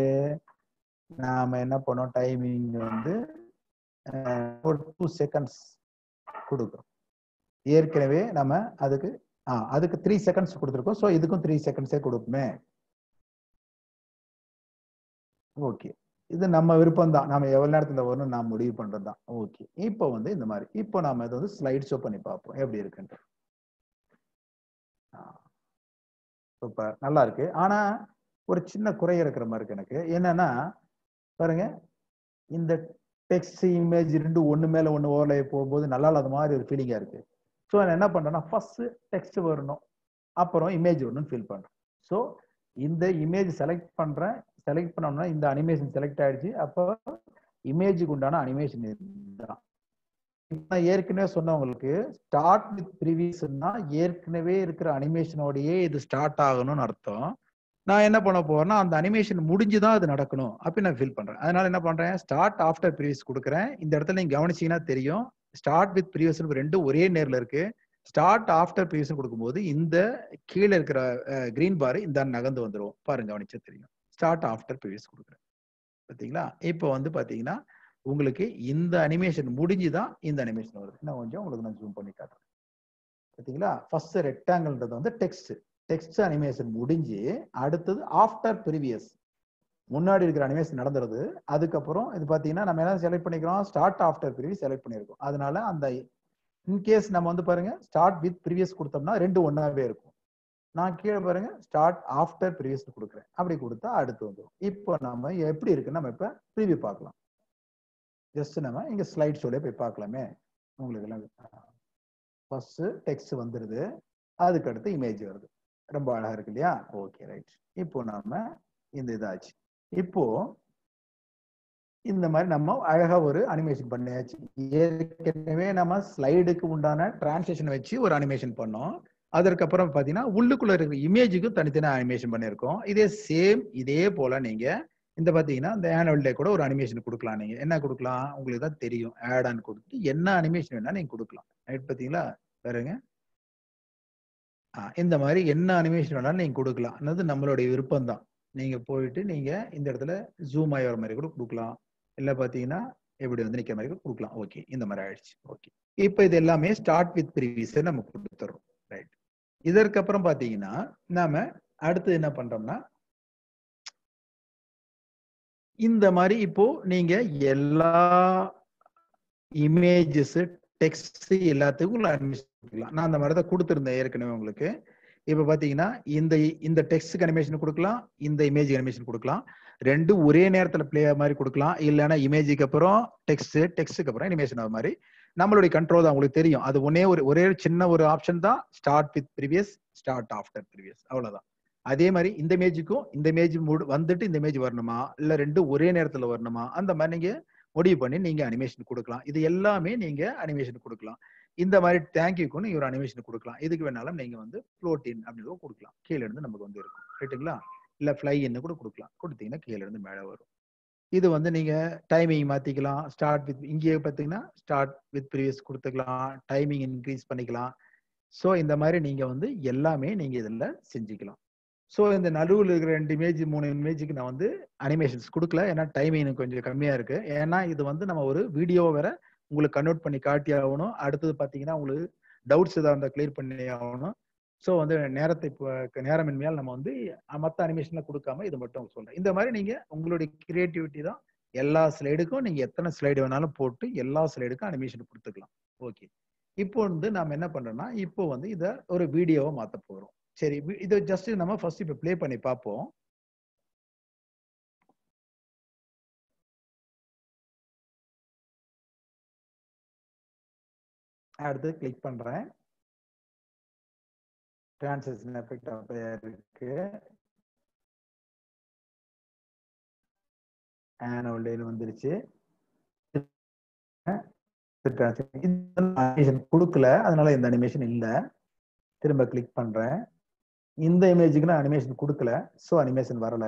நாம என்ன பண்ணோம் டைமிங் வந்து ஒரு டூ செகண்ட்ஸ் கொடுக்குறோம் ஏற்கனவே நம்ம அதுக்கு ஆ அதுக்கு த்ரீ செகண்ட்ஸ் கொடுத்துருக்கோம் ஸோ இதுக்கும் த்ரீ செகண்ட்ஸே கொடுக்குமே ஓகே இது நம்ம விருப்பம் தான் நம்ம எவ்வளவு நேரத்துல வரணும் நான் முடிவு பண்றது தான் ஓகே இப்போ வந்து இந்த மாதிரி இப்போ நாம இதை வந்து ஸ்லைட் ஷோ பண்ணி பார்ப்போம் எப்படி இருக்குன்ட்டு சூப்பர் நல்லா இருக்கு ஆனா ஒரு சின்ன குறை இருக்கிற மாதிரி இருக்கு எனக்கு என்னன்னா பாருங்க இந்த டெக்ஸ்ட் இமேஜ் ரெண்டு ஒண்ணு மேல ஒண்ணு ஓவர்லே போகும்போது நல்லா இல்லாத மாதிரி ஒரு ஃபீலிங்கா இருக்கு ஸோ நான் என்ன பண்றேன்னா ஃபர்ஸ்ட் டெக்ஸ்ட் வரணும் அப்புறம் இமேஜ் வரணும்னு ஃபீல் பண்றேன் ஸோ இந்த இமேஜ் செலக்ட் பண்றேன் செலக்ட் பண்ணோம்னா இந்த அனிமேஷன் செலக்ட் ஆயிடுச்சு அப்போ இமேஜுக்கு உண்டான அனிமேஷன் இதுதான் நான் ஏற்கனவே சொன்னவங்களுக்கு ஸ்டார்ட் வித் ப்ரீவியஸ்னா ஏற்கனவே இருக்கிற அனிமேஷனோடயே இது ஸ்டார்ட் ஆகணும்னு அர்த்தம் நான் என்ன பண்ண போறேன்னா அந்த அனிமேஷன் முடிஞ்சு தான் அது நடக்கணும் அப்படின்னு நான் ஃபீல் பண்றேன் அதனால என்ன பண்றேன் ஸ்டார்ட் ஆஃப்டர் ப்ரீவியஸ் கொடுக்குறேன் இந்த இடத்துல நீங்க கவனிச்சீங்கன்னா தெரியும் ஸ்டார்ட் வித் ப்ரீவியஸ் ரெண்டும் ஒரே நேர்ல இருக்கு ஸ்டார்ட் ஆஃப்டர் ப்ரீவியஸ் கொடுக்கும்போது இந்த கீழே இருக்கிற கிரீன் பார் இந்த நகர்ந்து வந்துடும் பாருங்க கவனிச்சா தெரியும் ஸ்டார்ட் ஆஃப்டர் ப்ரீவியஸ் கொடுக்குறேன் பார்த்தீங்களா இப்போ வந்து பாத்தீங்கன்னா உங்களுக்கு இந்த அனிமேஷன் முடிஞ்சு தான் இந்த அனிமேஷன் வருது நான் கொஞ்சம் உங்களுக்கு நான் ஜூம் பண்ணி காட்டுறேன் பார்த்தீங்களா ஃபர்ஸ்ட் ரெக்டாங்கிள்ன்றது வந்து டெக்ஸ்ட் டெக்ஸ்ட் அனிமேஷன் முடிஞ்சு அடுத்தது ஆஃப்டர் ப்ரீவியஸ் முன்னாடி இருக்கிற அனிமேஷன் நடந்துருது அதுக்கப்புறம் இது பார்த்தீங்கன்னா நம்ம என்ன செலக்ட் பண்ணிக்கிறோம் ஸ்டார்ட் ஆஃப்டர் ப்ரீவியஸ் செலக்ட் பண்ணியிருக்கோம் அதனால அந்த இன்கேஸ் நம்ம வந்து பாருங்க ஸ்டார்ட் வித் ப்ரீவியஸ் கொடுத்தோம்னா ரெண்டு ஒன்னாவே இருக்கும் நான் கீழே பாருங்க ஸ்டார்ட் ஆஃப்டர் ப்ரீவியஸ் கொடுக்குறேன் அப்படி கொடுத்தா அடுத்து வந்துடும் இப்போ நம்ம எப்படி இருக்கு நம்ம இப்போ ப்ரீவியூ பார்க்கலாம் ஜஸ்ட் நம்ம இங்க ஸ்லைட் ஷோலே போய் பார்க்கலாமே உங்களுக்கு எல்லாம் ஃபர்ஸ்ட் டெக்ஸ்ட் வந்துருது அதுக்கு அடுத்து இமேஜ் வருது ரொம்ப அழகா இருக்கு இல்லையா ஓகே ரைட் இப்போ நாம இந்த இதாச்சு இப்போ இந்த மாதிரி நம்ம அழகா ஒரு அனிமேஷன் பண்ணியாச்சு ஏற்கனவே நம்ம ஸ்லைடுக்கு உண்டான டிரான்ஸ்லேஷன் வச்சு ஒரு அனிமேஷன் பண்ணோம் அதற்கப்புறம் பாத்தீங்கன்னா உள்ளுக்குள்ள இருக்கிற இமேஜுக்கும் தனித்தனி அனிமேஷன் பண்ணியிருக்கோம் இதே சேம் இதே போல நீங்க இந்த பாத்தீங்கன்னா இந்த ஆனுவல் டே கூட ஒரு அனிமேஷன் கொடுக்கலாம் நீங்க என்ன கொடுக்கலாம் உங்களுக்கு தான் தெரியும் ஆட் ஆன் கொடுத்து என்ன அனிமேஷன் வேணா நீங்க கொடுக்கலாம் ரைட் பாத்தீங்களா பாருங்க இந்த மாதிரி என்ன அனிமேஷன் வேணாலும் நீங்க கொடுக்கலாம் அதாவது நம்மளுடைய விருப்பம் தான் நீங்க போயிட்டு நீங்க இந்த இடத்துல ஜூம் ஆகி வர மாதிரி கூட கொடுக்கலாம் இல்ல பாத்தீங்கன்னா எப்படி வந்து நிக்கிற மாதிரி கூட கொடுக்கலாம் ஓகே இந்த மாதிரி ஆயிடுச்சு ஓகே இப்போ இது எல்லாமே ஸ்டார்ட் வித் ப்ரீவியஸ் நம்ம கொடுத்துறோம் ரைட் இதற்கப்புறம் பாத்தீங்கன்னா நாம அடுத்து என்ன பண்றோம்னா இந்த மாதிரி இப்போ நீங்க எல்லா இமேஜஸ் டெக்ஸ்ட் எல்லாத்துக்கும் அனிமேஷன் கொடுக்கலாம் நான் அந்த மாதிரி தான் கொடுத்துருந்தேன் ஏற்கனவே உங்களுக்கு இப்ப பாத்தீங்கன்னா இந்த இந்த டெக்ஸ்ட் அனிமேஷன் கொடுக்கலாம் இந்த இமேஜ் அனிமேஷன் கொடுக்கலாம் ரெண்டும் ஒரே நேரத்துல பிளே மாதிரி கொடுக்கலாம் இல்லைன்னா இமேஜுக்கு அப்புறம் டெக்ஸ்ட் டெக்ஸ்ட்டுக்கு அப்புறம் அனிமேஷன் ஆகிற மாதிரி நம்மளுடைய கண்ட்ரோல் தான் உங்களுக்கு தெரியும் அது ஒன்னே ஒரு ஒரே சின்ன ஒரு ஆப்ஷன் தான் start with previous start after previous அவ்வளவுதான் அதே மாதிரி இந்த இமேஜுக்கும் இந்த இமேஜ் வந்துட்டு இந்த இமேஜ் வரணுமா இல்ல ரெண்டும் ஒரே நேரத்துல வரணுமா அந்த மாதிரி நீங்க முடிவு பண்ணி நீங்க அனிமேஷன் கொடுக்கலாம் இது எல்லாமே நீங்க அனிமேஷன் கொடுக்கலாம் இந்த மாதிரி தேங்க்யூக்கும் நீங்க ஒரு அனிமேஷன் கொடுக்கலாம் இதுக்கு வேணாலும் நீங்க வந்து ஃப்ளோட்டின் அப்படின்னு கொடுக்கலாம் கீழே இருந்து நமக்கு வந்து இருக்கும் ரைட்டுங்களா இல்ல ஃப்ளை என்ன கூட கொடுக்கலாம் கொடுத்தீங்கன்னா கீழே இருந்து மேலே வரும் இது வந்து நீங்க டைமிங் மாத்திக்கலாம் ஸ்டார்ட் வித் இங்கேயே பார்த்தீங்கன்னா ஸ்டார்ட் வித் ப்ரீவியஸ் கொடுத்துக்கலாம் டைமிங் இன்க்ரீஸ் பண்ணிக்கலாம் ஸோ இந்த மாதிரி நீங்க வந்து எல்லாமே நீங்க இதில் செஞ்சுக்கலாம் ஸோ இந்த நடுவில் இருக்கிற ரெண்டு இமேஜ் மூணு இமேஜுக்கு நான் வந்து அனிமேஷன்ஸ் கொடுக்கல ஏன்னா டைமிங் கொஞ்சம் கம்மியா இருக்கு ஏன்னா இது வந்து நம்ம ஒரு வீடியோ வேற உங்களுக்கு கன்வெர்ட் பண்ணி காட்டி ஆகணும் அடுத்தது பார்த்தீங்கன்னா உங்களுக்கு டவுட்ஸ் ஏதாவது இருந்தால் கிளியர் பண்ணி ஆகணும் ஸோ வந்து நேரத்தை இப்போ நேரமின்மையால் நம்ம வந்து மற்ற அனிமேஷன்ல கொடுக்காம இது மட்டும் சொல்றேன் இந்த மாதிரி நீங்க உங்களுடைய கிரியேட்டிவிட்டி தான் எல்லா ஸ்லைடுக்கும் நீங்க எத்தனை ஸ்லைடு வேணாலும் போட்டு எல்லா ஸ்லைடுக்கும் அனிமேஷன் கொடுத்துக்கலாம் ஓகே இப்போ வந்து நாம என்ன பண்றோம்னா இப்போ வந்து இதை ஒரு வீடியோவை மாத்த போறோம் சரி இதை ஜஸ்ட் நம்ம ஃபர்ஸ்ட் இப்போ ப்ளே பண்ணி பார்ப்போம் அடுத்து கிளிக் பண்றேன் டிரான்சேஷன் எஃபெக்ட் அப்படியே இருக்கு ஆனுவல் டேல வந்துருச்சு அனிமேஷன் கொடுக்கல அதனால இந்த அனிமேஷன் இல்ல திரும்ப கிளிக் பண்றேன் இந்த இமேஜுக்கு நான் அனிமேஷன் கொடுக்கல ஸோ அனிமேஷன் வரல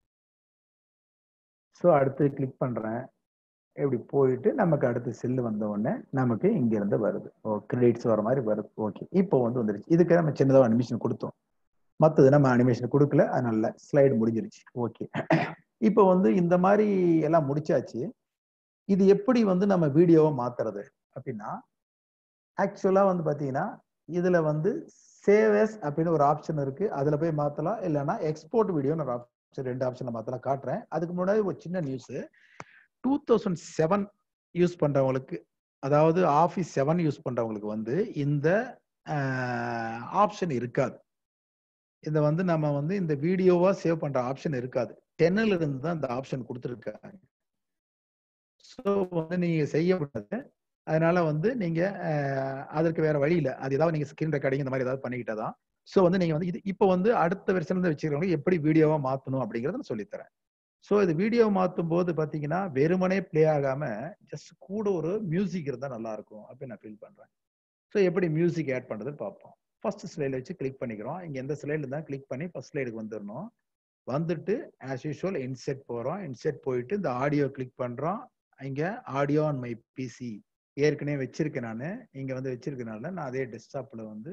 ஸோ அடுத்து கிளிக் பண்றேன் இப்படி போயிட்டு நமக்கு அடுத்து செல்லு வந்த உடனே நமக்கு இங்க இருந்து வருது ஓ கிரெடிட்ஸ் வர மாதிரி வருது ஓகே இப்போ வந்து வந்துருச்சு இதுக்கு நம்ம சின்னதாக அனிமேஷன் கொடுத்தோம் மற்றது நம்ம அனிமேஷன் கொடுக்கல அதனால ஸ்லைடு முடிஞ்சிருச்சு ஓகே இப்போ வந்து இந்த மாதிரி எல்லாம் முடிச்சாச்சு இது எப்படி வந்து நம்ம வீடியோவை மாத்துறது அப்படின்னா ஆக்சுவலா வந்து பாத்தீங்கன்னா இதுல வந்து சேவஸ் அப்படின்னு ஒரு ஆப்ஷன் இருக்கு அதுல போய் மாத்தலாம் இல்லைன்னா எக்ஸ்போர்ட் வீடியோன்னு ஒரு ஆப்ஷன் ரெண்டு ஆப்ஷன்ல மாத்தலாம் காட்டுறேன் அதுக்கு முன்னாடி ஒரு சின்ன news two thousand seven use பண்றவங்களுக்கு அதாவது ஆஃபீஸ் செவன் யூஸ் பண்றவங்களுக்கு வந்து இந்த ஆப்ஷன் இருக்காது இதை வந்து நம்ம வந்து இந்த வீடியோவா சேவ் பண்ற ஆப்ஷன் இருக்காது டென்னில் இருந்து தான் இந்த ஆப்ஷன் கொடுத்துருக்காங்க ஸோ வந்து நீங்க செய்யப்பட்டது அதனால வந்து நீங்க அதற்கு வேற வழி இல்லை அது ஏதாவது நீங்க ஸ்கிரீன் ரெக்கார்டிங் இந்த மாதிரி ஏதாவது பண்ணிக்கிட்டதான் ஸோ வந்து நீங்க வந்து இது இப்போ வந்து அடுத்த வெர்ஷன் வந்து வச்சுக்கிறவங்க எப்படி வீடியோவா மாத்தணும் அப்படிங்கறத நான் சொல்லித்தரேன் ஸோ இது வீடியோ மாற்றும் போது பார்த்தீங்கன்னா வெறுமனே பிளே ஆகாம ஜஸ்ட் கூட ஒரு மியூசிக் இருந்தால் நல்லா இருக்கும் அப்படின்னு நான் ஃபீல் பண்றேன் ஸோ எப்படி மியூசிக் ஆட் பண்றதுன்னு பார்ப்போம் ஃபர்ஸ்ட் ஸ்லைடில் வச்சு கிளிக் பண்ணிக்கிறோம் இங்கே எந்த ஸ்லைடில் தான் கிளிக் பண்ணி ஃபர்ஸ்ட் ஸ்லைடுக்கு வந்துடணும் வந்துட்டு ஆஸ் யூஷுவல் இன்செட் போகிறோம் இன்செட் போயிட்டு இந்த ஆடியோ கிளிக் பண்ணுறோம் இங்கே ஆடியோ ஆன் மை பிசி ஏற்கனவே வச்சிருக்கேன் நான் இங்கே வந்து வச்சிருக்கனால நான் அதே டெஸ்க்டாப்பில் வந்து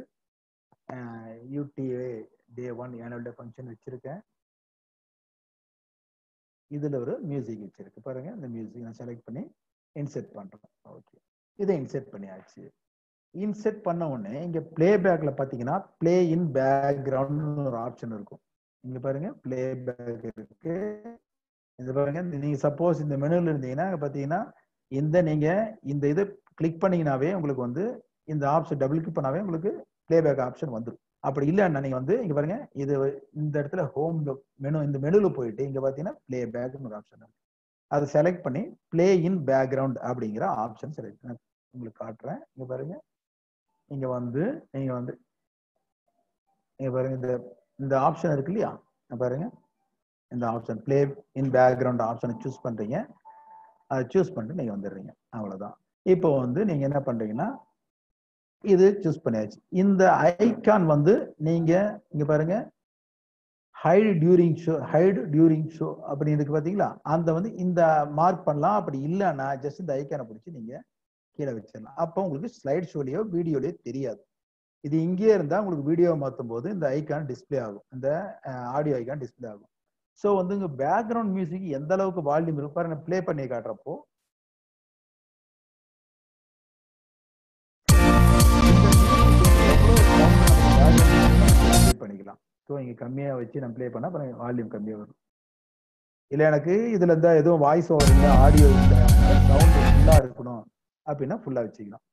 யூடிஏ day one annual day function வச்சிருக்கேன் இதில் ஒரு மியூசிக் வச்சிருக்கு பாருங்க இந்த மியூசிக் நான் செலக்ட் பண்ணி இன்செர்ட் பண்ணுறேன் ஓகே இதை இன்செர்ட் பண்ணியாச்சு இன்செர்ட் பண்ண உடனே இங்கே ப்ளே பேக்ல பார்த்தீங்கன்னா ப்ளே இன் பேக்ரவுண்ட் ஒரு ஆப்ஷன் இருக்கும் இங்க பாருங்க ப்ளே பேக் இருக்கு இது பாருங்க நீங்க சப்போஸ் இந்த மெனுல இருந்தீங்கன்னா பாத்தீங்கன்னா இந்த நீங்க இந்த இது கிளிக் பண்ணீங்கனாவே உங்களுக்கு வந்து இந்த ஆப்ஷன் டபுள் கிளிக் பண்ணாவே உங்களுக்கு ப்ளே பேக் ஆப்ஷன் வந்துடும் அப்படி இல்லைன்னா நீங்க வந்து இங்க பாருங்க இது இந்த இடத்துல ஹோம் மெனு இந்த மெனுல போயிட்டு இங்க பாத்தீங்கன்னா ப்ளே பேக்னு ஒரு ஆப்ஷன் இருக்கு அதை செலக்ட் பண்ணி ப்ளே இன் பேக்ரவுண்ட் அப்படிங்கிற ஆப்ஷன் செலக்ட் பண்ணி உங்களுக்கு காட்டுறேன் இங்க பாருங்க இங்க வந்து நீங்க வந்து இங்க பாருங்க இந்த இந்த ஆப்ஷன் இருக்கு இல்லையா பாருங்க இந்த ஆப்ஷன் ப்ளே இன் பேக்ரவுண்ட் ஆப்ஷனை சூஸ் பண்றீங்க அதை சூஸ் பண்ணிட்டு நீங்க வந்துடுறீங்க அவ்வளவுதான் இப்போ வந்து நீங்க என்ன பண்றீங்கன்னா இது சூஸ் பண்ணியாச்சு இந்த ஐகான் வந்து நீங்க இங்க பாருங்க hide during show hide during show அப்படின்னு இருக்கு பாத்தீங்களா அந்த வந்து இந்த மார்க் பண்ணலாம் அப்படி இல்லைன்னா ஜஸ்ட் இந்த ஐக்கானை பிடிச்சி நீங்க கீழே வச்சிடலாம் அப்போ உங்களுக்கு ஸ்லைட் ஷோலையோ வீடியோலயோ தெரியாது இது இங்கேயே இருந்தா உங்களுக்கு வீடியோ மாற்றும் போது இந்த ஐக்கான் டிஸ்பிளே ஆகும் இந்த ஆடியோ ஐக்கான் டிஸ்பிளே ஆகும் ஸோ வந்து இங்க பேக்ரவுண்ட் மியூசிக் எந்த அளவுக்கு வால்யூம் இருக்கு பாருங்க ப்ளே பண்ணி காட்டுறப்போ பண்ணிக்கலாம் ஸோ இங்க கம்மியா வச்சு நம்ம ப்ளே பண்ணா அப்புறம் வால்யூம் கம்மியா வரும் இல்ல எனக்கு இதுல இருந்தா எதுவும் வாய்ஸ் ஓவர் இல்லை ஆடியோ இல்லை சவுண்ட் ஃபுல்லா இருக்கணும் அப்படின்னா ஃபுல்லா வச்சுக்கலாம்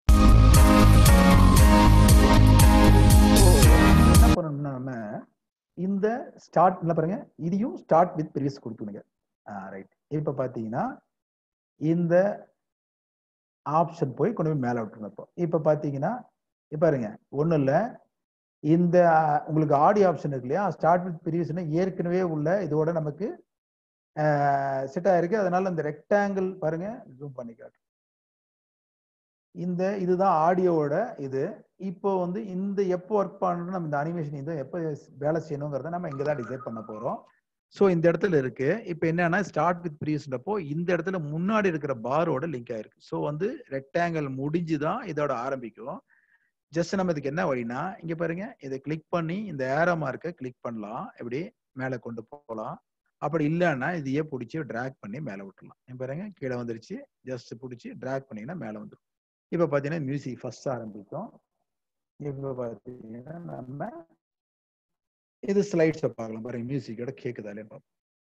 என்ன பண்ணணும்னா நம்ம இந்த ஸ்டார்ட் இல்லை பாருங்க இதையும் ஸ்டார்ட் வித் ப்ரீவியஸ் கொடுத்துருங்க ரைட் இப்போ பார்த்தீங்கன்னா இந்த ஆப்ஷன் போய் கொண்டு போய் மேலே விட்டுருங்க இப்போ இப்போ பார்த்தீங்கன்னா இப்போ பாருங்க ஒன்றும் இல்லை இந்த உங்களுக்கு ஆடியோ ஆப்ஷன் இருக்கு இல்லையா ஸ்டார்ட் வித் ப்ரீவியஸ்னா ஏற்கனவே உள்ள இதோட நமக்கு செட் ஆயிருக்கு அதனால இந்த ரெக்டாங்கிள் பாருங்க ஜூம் பண்ணி காட்டு இந்த இதுதான் ஆடியோவோட இது இப்போ வந்து இந்த எப்போ ஒர்க் பண்ணணும் நம்ம இந்த அனிமேஷன் இந்த எப்போ வேலை செய்யணுங்கிறத நம்ம இங்கே தான் டிசைட் பண்ண போகிறோம் ஸோ இந்த இடத்துல இருக்கு இப்போ என்னன்னா ஸ்டார்ட் வித் ப்ரீஸ்ன்றப்போ இந்த இடத்துல முன்னாடி இருக்கிற பாரோட லிங்க் ஆயிருக்கு ஸோ வந்து ரெக்டாங்கிள் முடிஞ்சு தான் இதோட ஆரம்பிக்கும் ஜஸ்ட் நம்ம இதுக்கு என்ன வழினா இங்க பாருங்க இதை கிளிக் பண்ணி இந்த ஏரோ மார்க்கை கிளிக் பண்ணலாம் எப்படி மேலே கொண்டு போகலாம் அப்படி இல்லைன்னா இதையே பிடிச்சி ட்ராக் பண்ணி மேலே விட்டுலாம் பாருங்க கீழே வந்துருச்சு ஜஸ்ட் பிடிச்சி ட்ராக் பண்ணீங்கன்னா மேலே வந்துடும் இப்போ பார்த்தீங்கன்னா மியூசிக் ஃபர்ஸ்ட் ஆரம்பிக்கும் இப்போ பார்த்தீங்கன்னா நம்ம இது ஸ்லைட்ஸை பார்க்கலாம் பாருங்க மியூசிக்கோட கேட்குதாலே பார்ப்போம்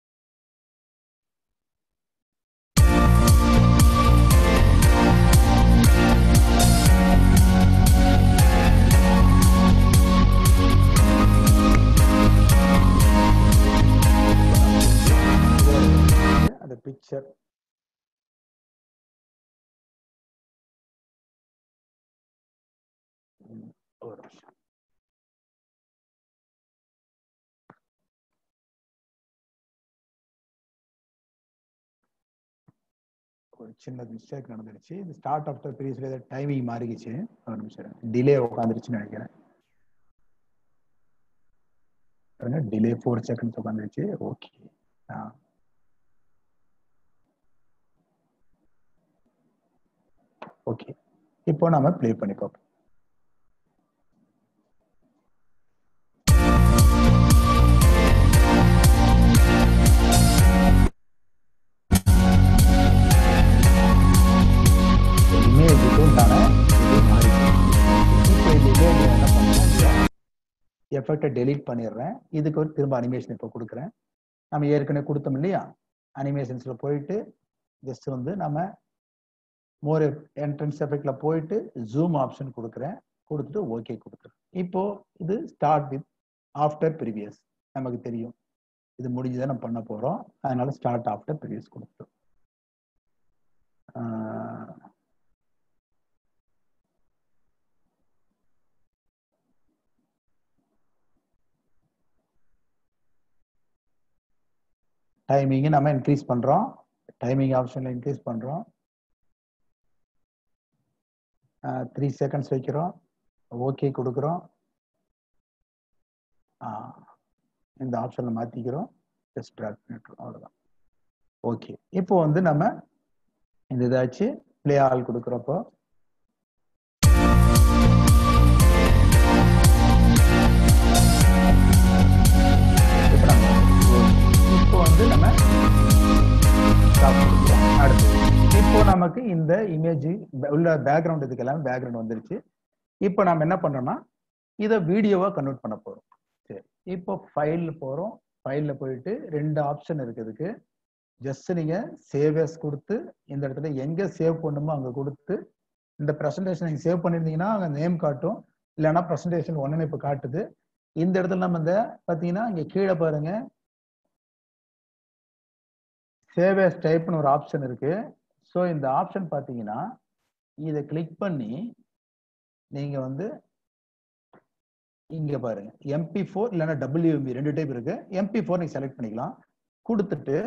அந்த பிக்சர் ஒரு நிமிஷம் ஒரு சின்ன மிஸ்டேக் நடந்துருச்சு இந்த ஸ்டார்ட் ஆஃப்டர் பீரியட்ஸ்ல ஏதாவது டைமிங் மாறிடுச்சு ஒரு நிமிஷம் டிலே உட்காந்துருச்சுன்னு நினைக்கிறேன் பாருங்க டிலே ஃபோர் செகண்ட்ஸ் உட்காந்துருச்சு ஓகே ஆ ஓகே இப்போ நாம ப்ளே பண்ணி பார்ப்போம் இமேஜுக்கு உண்டான இது மாறிடுச்சு இப்போ இந்த இமேஜ் என்ன பண்ணுறேன் எஃபெக்டை டெலீட் பண்ணிடுறேன் இதுக்கு ஒரு திரும்ப அனிமேஷன் இப்போ கொடுக்குறேன் நம்ம ஏற்கனவே கொடுத்தோம் இல்லையா அனிமேஷன்ஸில் போயிட்டு ஜஸ்ட் வந்து நம்ம மோர் என்ட்ரன்ஸ் எஃபெக்ட்ல போயிட்டு ஜூம் ஆப்ஷன் கொடுக்குறேன் கொடுத்துட்டு ஓகே கொடுக்குறேன் இப்போ இது ஸ்டார்ட் வித் ஆஃப்டர் ப்ரீவியஸ் நமக்கு தெரியும் இது முடிஞ்சுதான் நம்ம பண்ண போறோம் அதனால ஸ்டார்ட் ஆஃப்டர் ப்ரீவியஸ் கொடுத்துட்டோம் டைமிங்கை நம்ம இன்க்ரீஸ் பண்றோம் டைமிங் ஆப்ஷன்ல இன்க்ரீஸ் பண்றோம் த்ரீ செகண்ட்ஸ் வைக்கிறோம் ஓகே கொடுக்குறோம் இந்த ஆப்ஷன்ல மாத்திக்கிறோம் ஜஸ்ட் ட்ராக் பண்ணிட்டுரும் அவ்வளவுதான் ஓகே இப்போ வந்து நம்ம இந்த இதாச்சு பிளே ஆல் கொடுக்குறப்போ இப்போ நம்ம இப்போ வந்து நம்ம stop பண்ணிக்கிறோம். அடுத்து இப்போ நமக்கு இந்த இமேஜ் உள்ள பேக்ரவுண்ட் இதுக்கு எல்லாமே பேக்ரவுண்ட் வந்துருச்சு இப்போ நம்ம என்ன பண்றோம்னா இதை வீடியோவா கன்வெர்ட் பண்ண போறோம் சரி இப்போ ஃபைல்ல போறோம் ஃபைல்ல போயிட்டு ரெண்டு ஆப்ஷன் இருக்குதுக்கு ஜஸ்ட் நீங்க சேவஸ் கொடுத்து இந்த இடத்துல எங்க சேவ் பண்ணுமோ அங்க கொடுத்து இந்த ப்ரெசன்டேஷன் நீங்க சேவ் பண்ணிருந்தீங்கன்னா அங்க நேம் காட்டும் இல்லைன்னா ப்ரெசன்டேஷன் ஒன்னு இப்போ காட்டுது இந்த இடத்துல நம்ம இந்த பாத்தீங்கன்னா இங்க கீழே பாருங்க சேவ் as டைப்னு ஒரு ஆப்ஷன் இருக்கு ஸோ இந்த ஆப்ஷன் பார்த்தீங்கன்னா இதை கிளிக் பண்ணி நீங்க வந்து இங்க பாருங்க எம்பி ஃபோர் இல்லைன்னா டபிள்யூஎம்பி ரெண்டு டைப் இருக்கு எம்பி ஃபோர் நீங்க செலக்ட் பண்ணிக்கலாம் கொடுத்துட்டு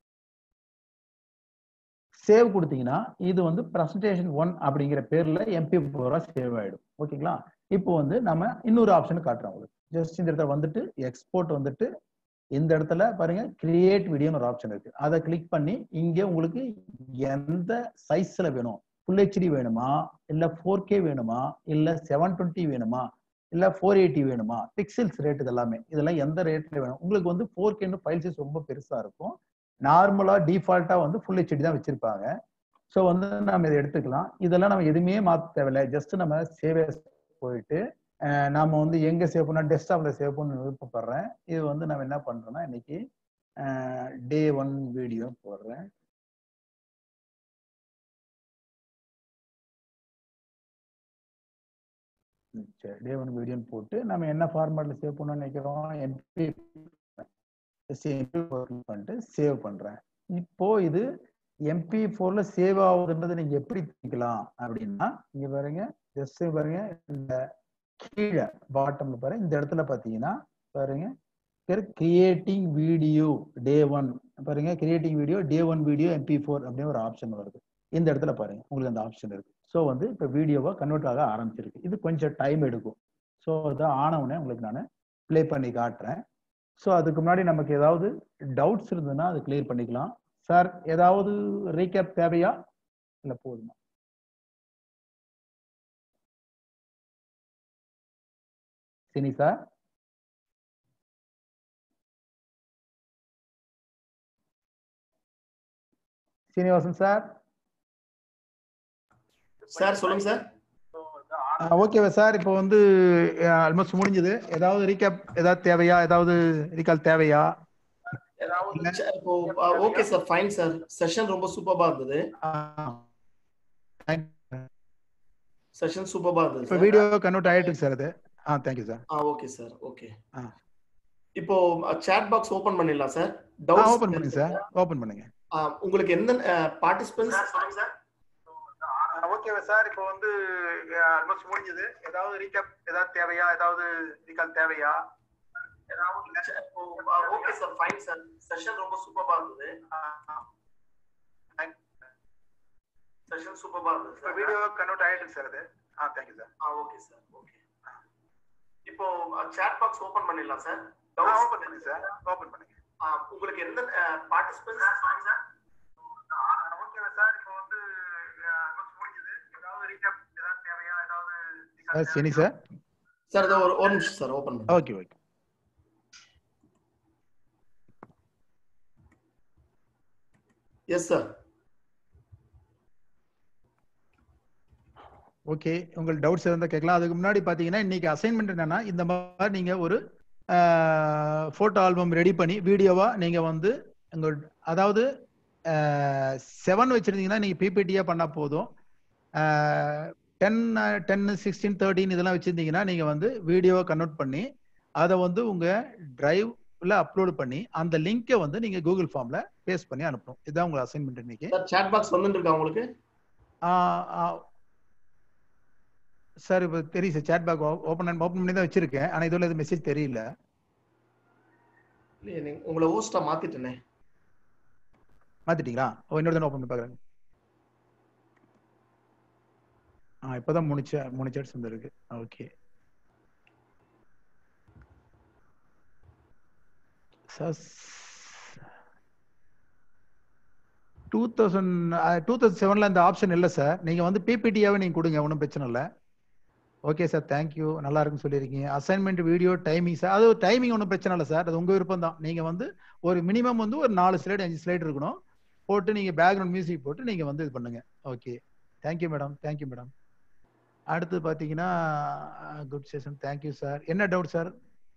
சேவ் கொடுத்தீங்கன்னா இது வந்து பிரசன்டேஷன் ஒன் அப்படிங்கிற பேர்ல எம்பி ஃபோரா சேவ் ஆயிடும் ஓகேங்களா இப்போ வந்து நம்ம இன்னொரு ஆப்ஷன் காட்டுறோம் உங்களுக்கு ஜஸ்ட் இந்த இடத்துல வந்துட்டு எக்ஸ்போர்ட் வந்துட்டு இந்த இடத்துல பாருங்க கிரியேட் வீடியோன்னு ஒரு ஆப்ஷன் இருக்கு அதை கிளிக் பண்ணி இங்க உங்களுக்கு எந்த சைஸ்ல வேணும் ஃபுல் ஹெச்டி வேணுமா இல்ல ஃபோர் கே வேணுமா இல்ல செவன் டுவெண்ட்டி வேணுமா இல்ல ஃபோர் எயிட்டி வேணுமா பிக்சல்ஸ் ரேட் இதெல்லாமே இதெல்லாம் எந்த ரேட்ல வேணும் உங்களுக்கு வந்து ஃபோர் கேன்னு ஃபைல் சைஸ் ரொம்ப பெருசா இருக்கும் நார்மலா டிஃபால்ட்டா வந்து ஃபுல் ஹெச்டி தான் வச்சிருப்பாங்க ஸோ வந்து நம்ம இதை எடுத்துக்கலாம் இதெல்லாம் நம்ம எதுவுமே மாற்ற தேவையில்லை ஜஸ்ட் நம்ம சேவ் போயிட்டு அஹ் நாம வந்து எங்க சேவ் பண்ணா டெஸ்க்டாப்ல சேவ் பண்ண விருப்பப்படுறேன் இது வந்து நம்ம என்ன பண்றோம்னா இன்னைக்கு டே ஒன் வீடியோ போடுறேன் ம், சரி டே ஒன் வீடியோன்னு போட்டு நம்ம என்ன ஃபார்மேட்ல சேவ் பண்ணணும்னு நினைக்கிறோம் எம்பி பண்ணிட்டு சேவ் பண்றேன் இப்போ இது எம்பி ஃபோர்ல சேவ் ஆகுதுன்றது நீங்க எப்படி தெரிஞ்சுக்கலாம் அப்படின்னா இங்க பாருங்க ஜஸ்ட் பாருங்க இந்த கீழே பாட்டம்ல பாருங்க இந்த இடத்துல பாத்தீங்கன்னா பாருங்க கிரியேட்டிங் வீடியோ டே ஒன் பாருங்க creating video day one video MP four அப்படின்னு ஒரு ஆப்ஷன் வருது இந்த இடத்துல பாருங்க உங்களுக்கு அந்த ஆப்ஷன் இருக்கு ஸோ வந்து இப்போ வீடியோவா கன்வெர்ட் ஆக ஆரம்பிச்சிருக்கு இது கொஞ்சம் டைம் எடுக்கும் ஸோ அது ஆனவுடனே உங்களுக்கு நான் ப்ளே பண்ணி காட்டுறேன் ஸோ அதுக்கு முன்னாடி நமக்கு ஏதாவது டவுட்ஸ் இருந்ததுன்னா அது கிளியர் பண்ணிக்கலாம் சார் ஏதாவது ரீகேப் தேவையா இல்லை போதுமா சினி சார் சீனிவாசன் சார் சார் சொல்லுங்க சார் ஓகேவா சார் இப்போ வந்து ஆல்மோஸ்ட் முடிஞ்சது ஏதாவது ரீகேப் ஏதாவது தேவையா ஏதாவது ரீகால் தேவையா ஏதாவது ச- இப்போ okay sir fine sir session ரொம்ப சூப்பரா இருந்தது செஷன் சூப்பரா இருந்தது இப்போ சார் வீடியோ கன்வெர்ட் ஆயிட்டு சார் அது ஆ தேங்க்யூ சார் ஆ ஓகே சார் ஓகே ஆ. இப்போ சாட் பாக்ஸ் ஓபன் பண்ணிடலாம் சார் ஆ டவுட்ஸ் ஓபன் பண்ணுங்க சார் ஓபன் பண்ணுங்க உங்களுக்கு எந்த பார்ட்டிசிபென்ட்ஸ் சொல்லுங்க சார் ஓகேவா சார் இப்போ வந்து ஆல்மோஸ்ட் முடிஞ்சது ஏதாவது ரீகேப் ஏதாவது தேவையா ஏதாவது ரீகால் தேவையா okay sir fine sir session ரொம்ப சூப்பரா இருந்தது செஷன் சூப்பரா இருந்தது இப்போ சார் வீடியோ கன்வெர்ட் ஆயிட்டு சார் அது ஆ தேங்க்யூ சார் ஆ ஓகே சார் ஓகே இப்போ சாட் பாக்ஸ் ஓபன் பண்ணிடலாம் சார் ஆ ஓபன் பண்ணுங்க சார் ஓபன் பண்ணுங்க உங்களுக்கு எந்த பார்ட்டிசிபென்ட்ஸ் சொல்லுங்க சார் ஓகேவா சார் இப்போ வந்து ஆல்மோஸ்ட் முடிஞ்சது ஏதாவது ரீகேப் ஏதாவது தேவையா ஏதாவது சரி சார் சார் இதோ ஒரு ஒரு நிமிஷம் சார் ஓபன் பண்ணுங்க okay okay yes sir okay உங்களுக்கு டவுட்ஸ் இருந்தால் கேட்கலாம் அதுக்கு முன்னாடி பார்த்தீங்கன்னா இன்னைக்கு அசைன்மெண்ட் என்னன்னா இந்த மாதிரி நீங்க ஒரு ஃபோட்டோ ஆல்பம் ரெடி பண்ணி வீடியோவா நீங்க வந்து உங்கள் அதாவது செவன் வச்சிருந்தீங்கன்னா நீங்க பிபிடியா பண்ணா போதும் டென் டென் சிக்ஸ்டீன் தேர்ட்டின் இதெல்லாம் வச்சிருந்தீங்கன்னா நீங்க வந்து வீடியோவை கன்வெர்ட் பண்ணி அதை வந்து உங்க டிரைவ்ல அப்லோட் பண்ணி அந்த லிங்கை வந்து நீங்க கூகுள் ஃபார்ம்ல பேஸ்ட் பண்ணி அனுப்பணும் இதுதான் உங்க அசைன்மெண்ட் இன்னைக்கு சார் சாட் பாக்ஸ் வந்துட்டு இருக்கா உங்களுக்கு சார் இப்போ தெரியும் sir chat back open open பண்ணி தான் வச்சிருக்கேன் ஆனால் இதுல இது மெசேஜ் தெரியல இல்லையே நீங்க உங்களை ஹோஸ்டா மாத்திட்டேனே மாத்திட்டீங்களா ஓ இன்னொரு தானே ஓப்பன் பண்ணி பார்க்குறேன் ஆ இப்போதான் மூணு சே மூணு சேட்ஸ் வந்துருக்கு okay sir two thousand two thousand செவன்ல இந்த ஆப்ஷன் இல்லை சார் நீங்க வந்து பிபிடியாவே நீங்க கொடுங்க ஒன்றும் பிரச்சனை இல்லை ஓகே சார் தேங்க்யூ நல்லா இருக்குன்னு சொல்லியிருக்கீங்க அசைன்மெண்ட் வீடியோ டைமிங் சார் அது டைமிங் ஒன்றும் பிரச்சனை இல்லை சார் அது உங்க விருப்பம் தான் நீங்க வந்து ஒரு மினிமம் வந்து ஒரு நாலு ஸ்லைடு அஞ்சு ஸ்லைடு இருக்கணும் போட்டு நீங்க பேக்ரவுண்ட் மியூசிக் போட்டு நீங்க வந்து இது பண்ணுங்க okay thank you madam thank you madam அடுத்து பாத்தீங்கன்னா குட் செஷன் தேங்க்யூ சார் என்ன doubt sir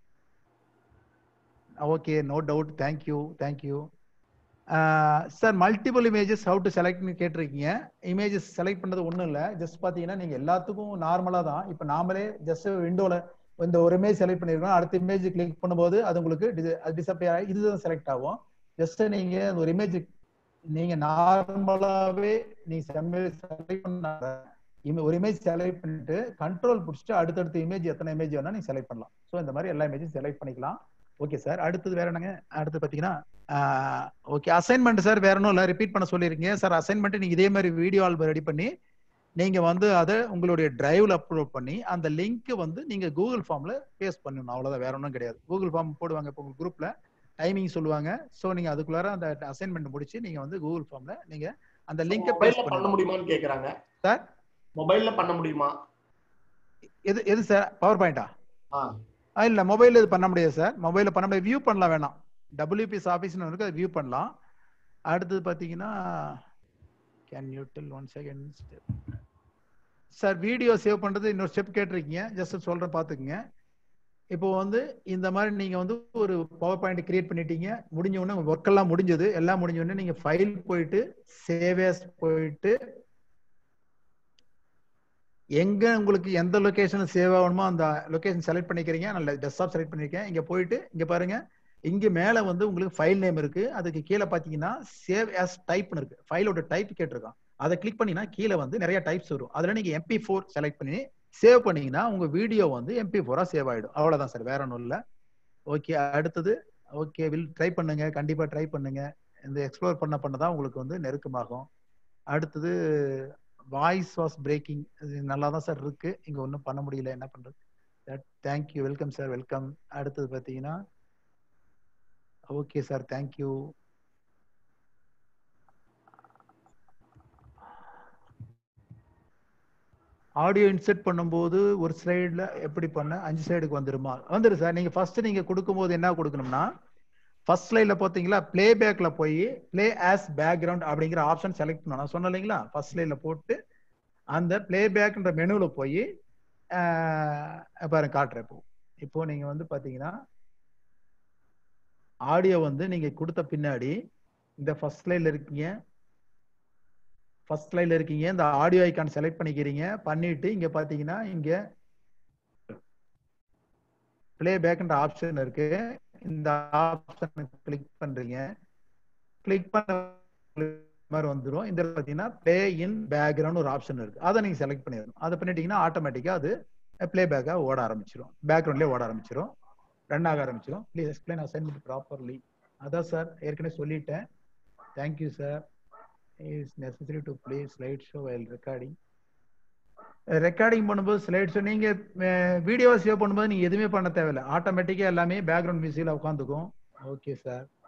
okay no doubt thank you thank you sir multiple images how to செலக்ட்னு கேட்டிருக்கீங்க இமேஜஸ் செலக்ட் பண்ணது ஒன்றும் இல்லை ஜஸ்ட் பார்த்தீங்கன்னா நீங்கள் எல்லாத்துக்கும் நார்மலாக தான் இப்போ நாமளே ஜஸ்ட் விண்டோவில் இந்த ஒரு இமேஜ் செலக்ட் பண்ணிருக்கோம் அடுத்த இமேஜ் கிளிக் பண்ணும்போது அது உங்களுக்கு டிசப்பியர் ஆகி இதுதான் செலக்ட் ஆகும் ஜஸ்ட் நீங்கள் ஒரு இமேஜ் நீங்கள் நார்மலாகவே நீங்கள் செலக்ட் பண்ண ஒரு இமேஜ் செலக்ட் பண்ணிட்டு கண்ட்ரோல் பிடிச்சிட்டு அடுத்தடுத்த இமேஜ் எத்தனை இமேஜ் வேணா நீங்க செலக்ட் பண்ணலாம் ஸோ இந்த மாதிரி எல்லா இமேஜும் செலக்ட் பண்ணிக்கலாம் ஓகே சார் அடுத்தது வேற என்னங்க அடுத்து பாத்தீங்கன்னா ஓகே அசைன்மெண்ட் சார் வேற ஒன்றும் இல்லை ரிப்பீட் பண்ண சொல்லியிருக்கீங்க சார் அசைன்மெண்ட் நீங்க இதே மாதிரி வீடியோ ஆல்பம் ரெடி பண்ணி நீங்க வந்து அதை உங்களுடைய டிரைவ்ல அப்லோட் பண்ணி அந்த லிங்க் வந்து நீங்க கூகுள் ஃபார்ம்ல பேஸ்ட் பண்ணணும் அவ்வளவுதான் வேற ஒன்றும் கிடையாது கூகுள் ஃபார்ம் போடுவாங்க இப்போ உங்க குரூப்ல டைமிங் சொல்லுவாங்க ஸோ நீங்க அதுக்குள்ளார அந்த அசைன்மெண்ட் முடிச்சு நீங்க வந்து கூகுள் ஃபார்ம்ல நீங்க அந்த லிங்கை பேஸ்ட் பண்ண முடியுமான்னு கேக்குறாங்க சார் மொபைல்ல பண்ண முடியுமா எது எது சார் பவர் பாயிண்டா ஆ இல்ல மொபைல் இது பண்ண முடியாது சார் மொபைல்ல பண்ண முடியாது வியூ பண்ணலாம் வேணாம் டபிள்யூபிஎஸ் ஆஃபீஸ்னு இருக்கு அதை வியூ பண்ணலாம் அடுத்தது பாத்தீங்கன்னா can you tell one second sir video save பண்றது இன்னொரு ஸ்டெப் கேட்டிருக்கீங்க ஜஸ்ட் சொல்றேன் பாத்துக்கங்க இப்போ வந்து இந்த மாதிரி நீங்க வந்து ஒரு பவர் பாயிண்ட் கிரியேட் பண்ணிட்டீங்க முடிஞ்ச உடனே ஒர்க் எல்லாம் முடிஞ்சது எல்லாம் முடிஞ்ச உடனே நீங்க ஃபைல் போயிட்டு சேவேஸ் போயிட்டு எங்க உங்களுக்கு எந்த லொகேஷன் சேவ் ஆகணுமோ அந்த லொகேஷன் செலக்ட் பண்ணிக்கிறீங்க நான் டெஸ்க்டாப் செலக்ட் பண்ணிருக்கேன் இங்க போயிட்டு இங்க பாருங்க இங்க மேல வந்து உங்களுக்கு ஃபைல் நேம் இருக்கு அதுக்கு கீழே பாத்தீங்கன்னா சேவ் as டைப்னு இருக்கு ஃபைலோட டைப் கேட்டிருக்கான் அதை கிளிக் பண்ணினா கீழே வந்து நிறைய டைப்ஸ் வரும் அதுல நீங்க எம்பி ஃபோர் செலக்ட் பண்ணி சேவ் பண்ணீங்கன்னா உங்க வீடியோ வந்து எம்பி ஃபோரா சேவ் ஆயிடும் அவ்வளவுதான் சார் வேற ஒன்றும் இல்லை ஓகே அடுத்தது ஓகே வில் ட்ரை பண்ணுங்க கண்டிப்பா ட்ரை பண்ணுங்க இந்த எக்ஸ்ப்ளோர் பண்ண பண்ண தான் உங்களுக்கு வந்து நெருக்கமாகும் அடுத்தது வாய்ஸ் வாஸ் பிரேக்கிங் நல்லா தான் சார் இருக்கு இங்க ஒன்றும் பண்ண முடியல என்ன பண்றது தேங்க்யூ வெல்கம் சார் வெல்கம் அடுத்தது பார்த்தீங்கன்னா okay sir thank you audio insert பண்ணும்போது ஒரு ஸ்லைடில் எப்படி பண்ண அஞ்சு ஸ்லைடுக்கு வந்துருமா வந்துரு சார் நீங்க ஃபர்ஸ்ட் நீங்க கொடுக்கும்போது என்ன கொடுக்கணும்னா ஃபர்ஸ்ட் ஸ்லைட்ல பார்த்தீங்களா ப்ளே பேக்ல போய் ப்ளே ஆஸ் பேக்ரவுண்ட் அப்படிங்கிற ஆப்ஷன் செலக்ட் பண்ணணும் நான் சொன்னேன் இல்லைங்களா ஃபர்ஸ்ட் ஸ்லைட்ல போட்டு அந்த ப்ளே பேக்ன்ற மெனுல போய் பாருங்க காட்டுறேன் இப்போ இப்போ நீங்க வந்து பாத்தீங்கன்னா ஆடியோ வந்து நீங்க கொடுத்த பின்னாடி இந்த ஃபர்ஸ்ட் லைன்ல இருக்கீங்க ஃபர்ஸ்ட் லைன்ல இருக்கீங்க இந்த ஆடியோ ஐக்கான் செலக்ட் பண்ணிக்கிறீங்க பண்ணிட்டு இங்க பாத்தீங்கன்னா இங்க ப்ளே பேக்ன்ற ஆப்ஷன் இருக்கு இந்த ஆப்ஷன் கிளிக் பண்றீங்க கிளிக் பண்ண மாதிரி வந்துடும் இந்த பாத்தீங்கன்னா ப்ளே இன் பேக்ரவுண்ட் ஒரு ஆப்ஷன் இருக்கு அதை நீங்க செலக்ட் பண்ணிடணும் அதை பண்ணிட்டீங்கன்னா ஆட்டோமேட்டிக்கா அது ப்ளே பேக்கா ஓட ஆரம்பிச்சிடும் பேக்ரவுண்ட்லயே ஓட ஆரம்பிச்சிடும் ரன் ஆக ஆரம்பிச்சிடும் ப்ளீஸ் எக்ஸ்பிளைன் அசைன்மெண்ட் ப்ராப்பர்லி அதான் சார் ஏற்கனவே சொல்லிட்டேன் thank you sir is necessary to play slide show while recording recording பண்ணும்போது ஸ்லைட் ஷோ நீங்க வீடியோ சேவ் பண்ணும்போது நீங்க எதுவுமே பண்ண தேவையில்லை ஆட்டோமேட்டிக்கா எல்லாமே பேக்ரவுண்ட் மியூசிக்ல உட்காந்துக்கும் ஓகே சார்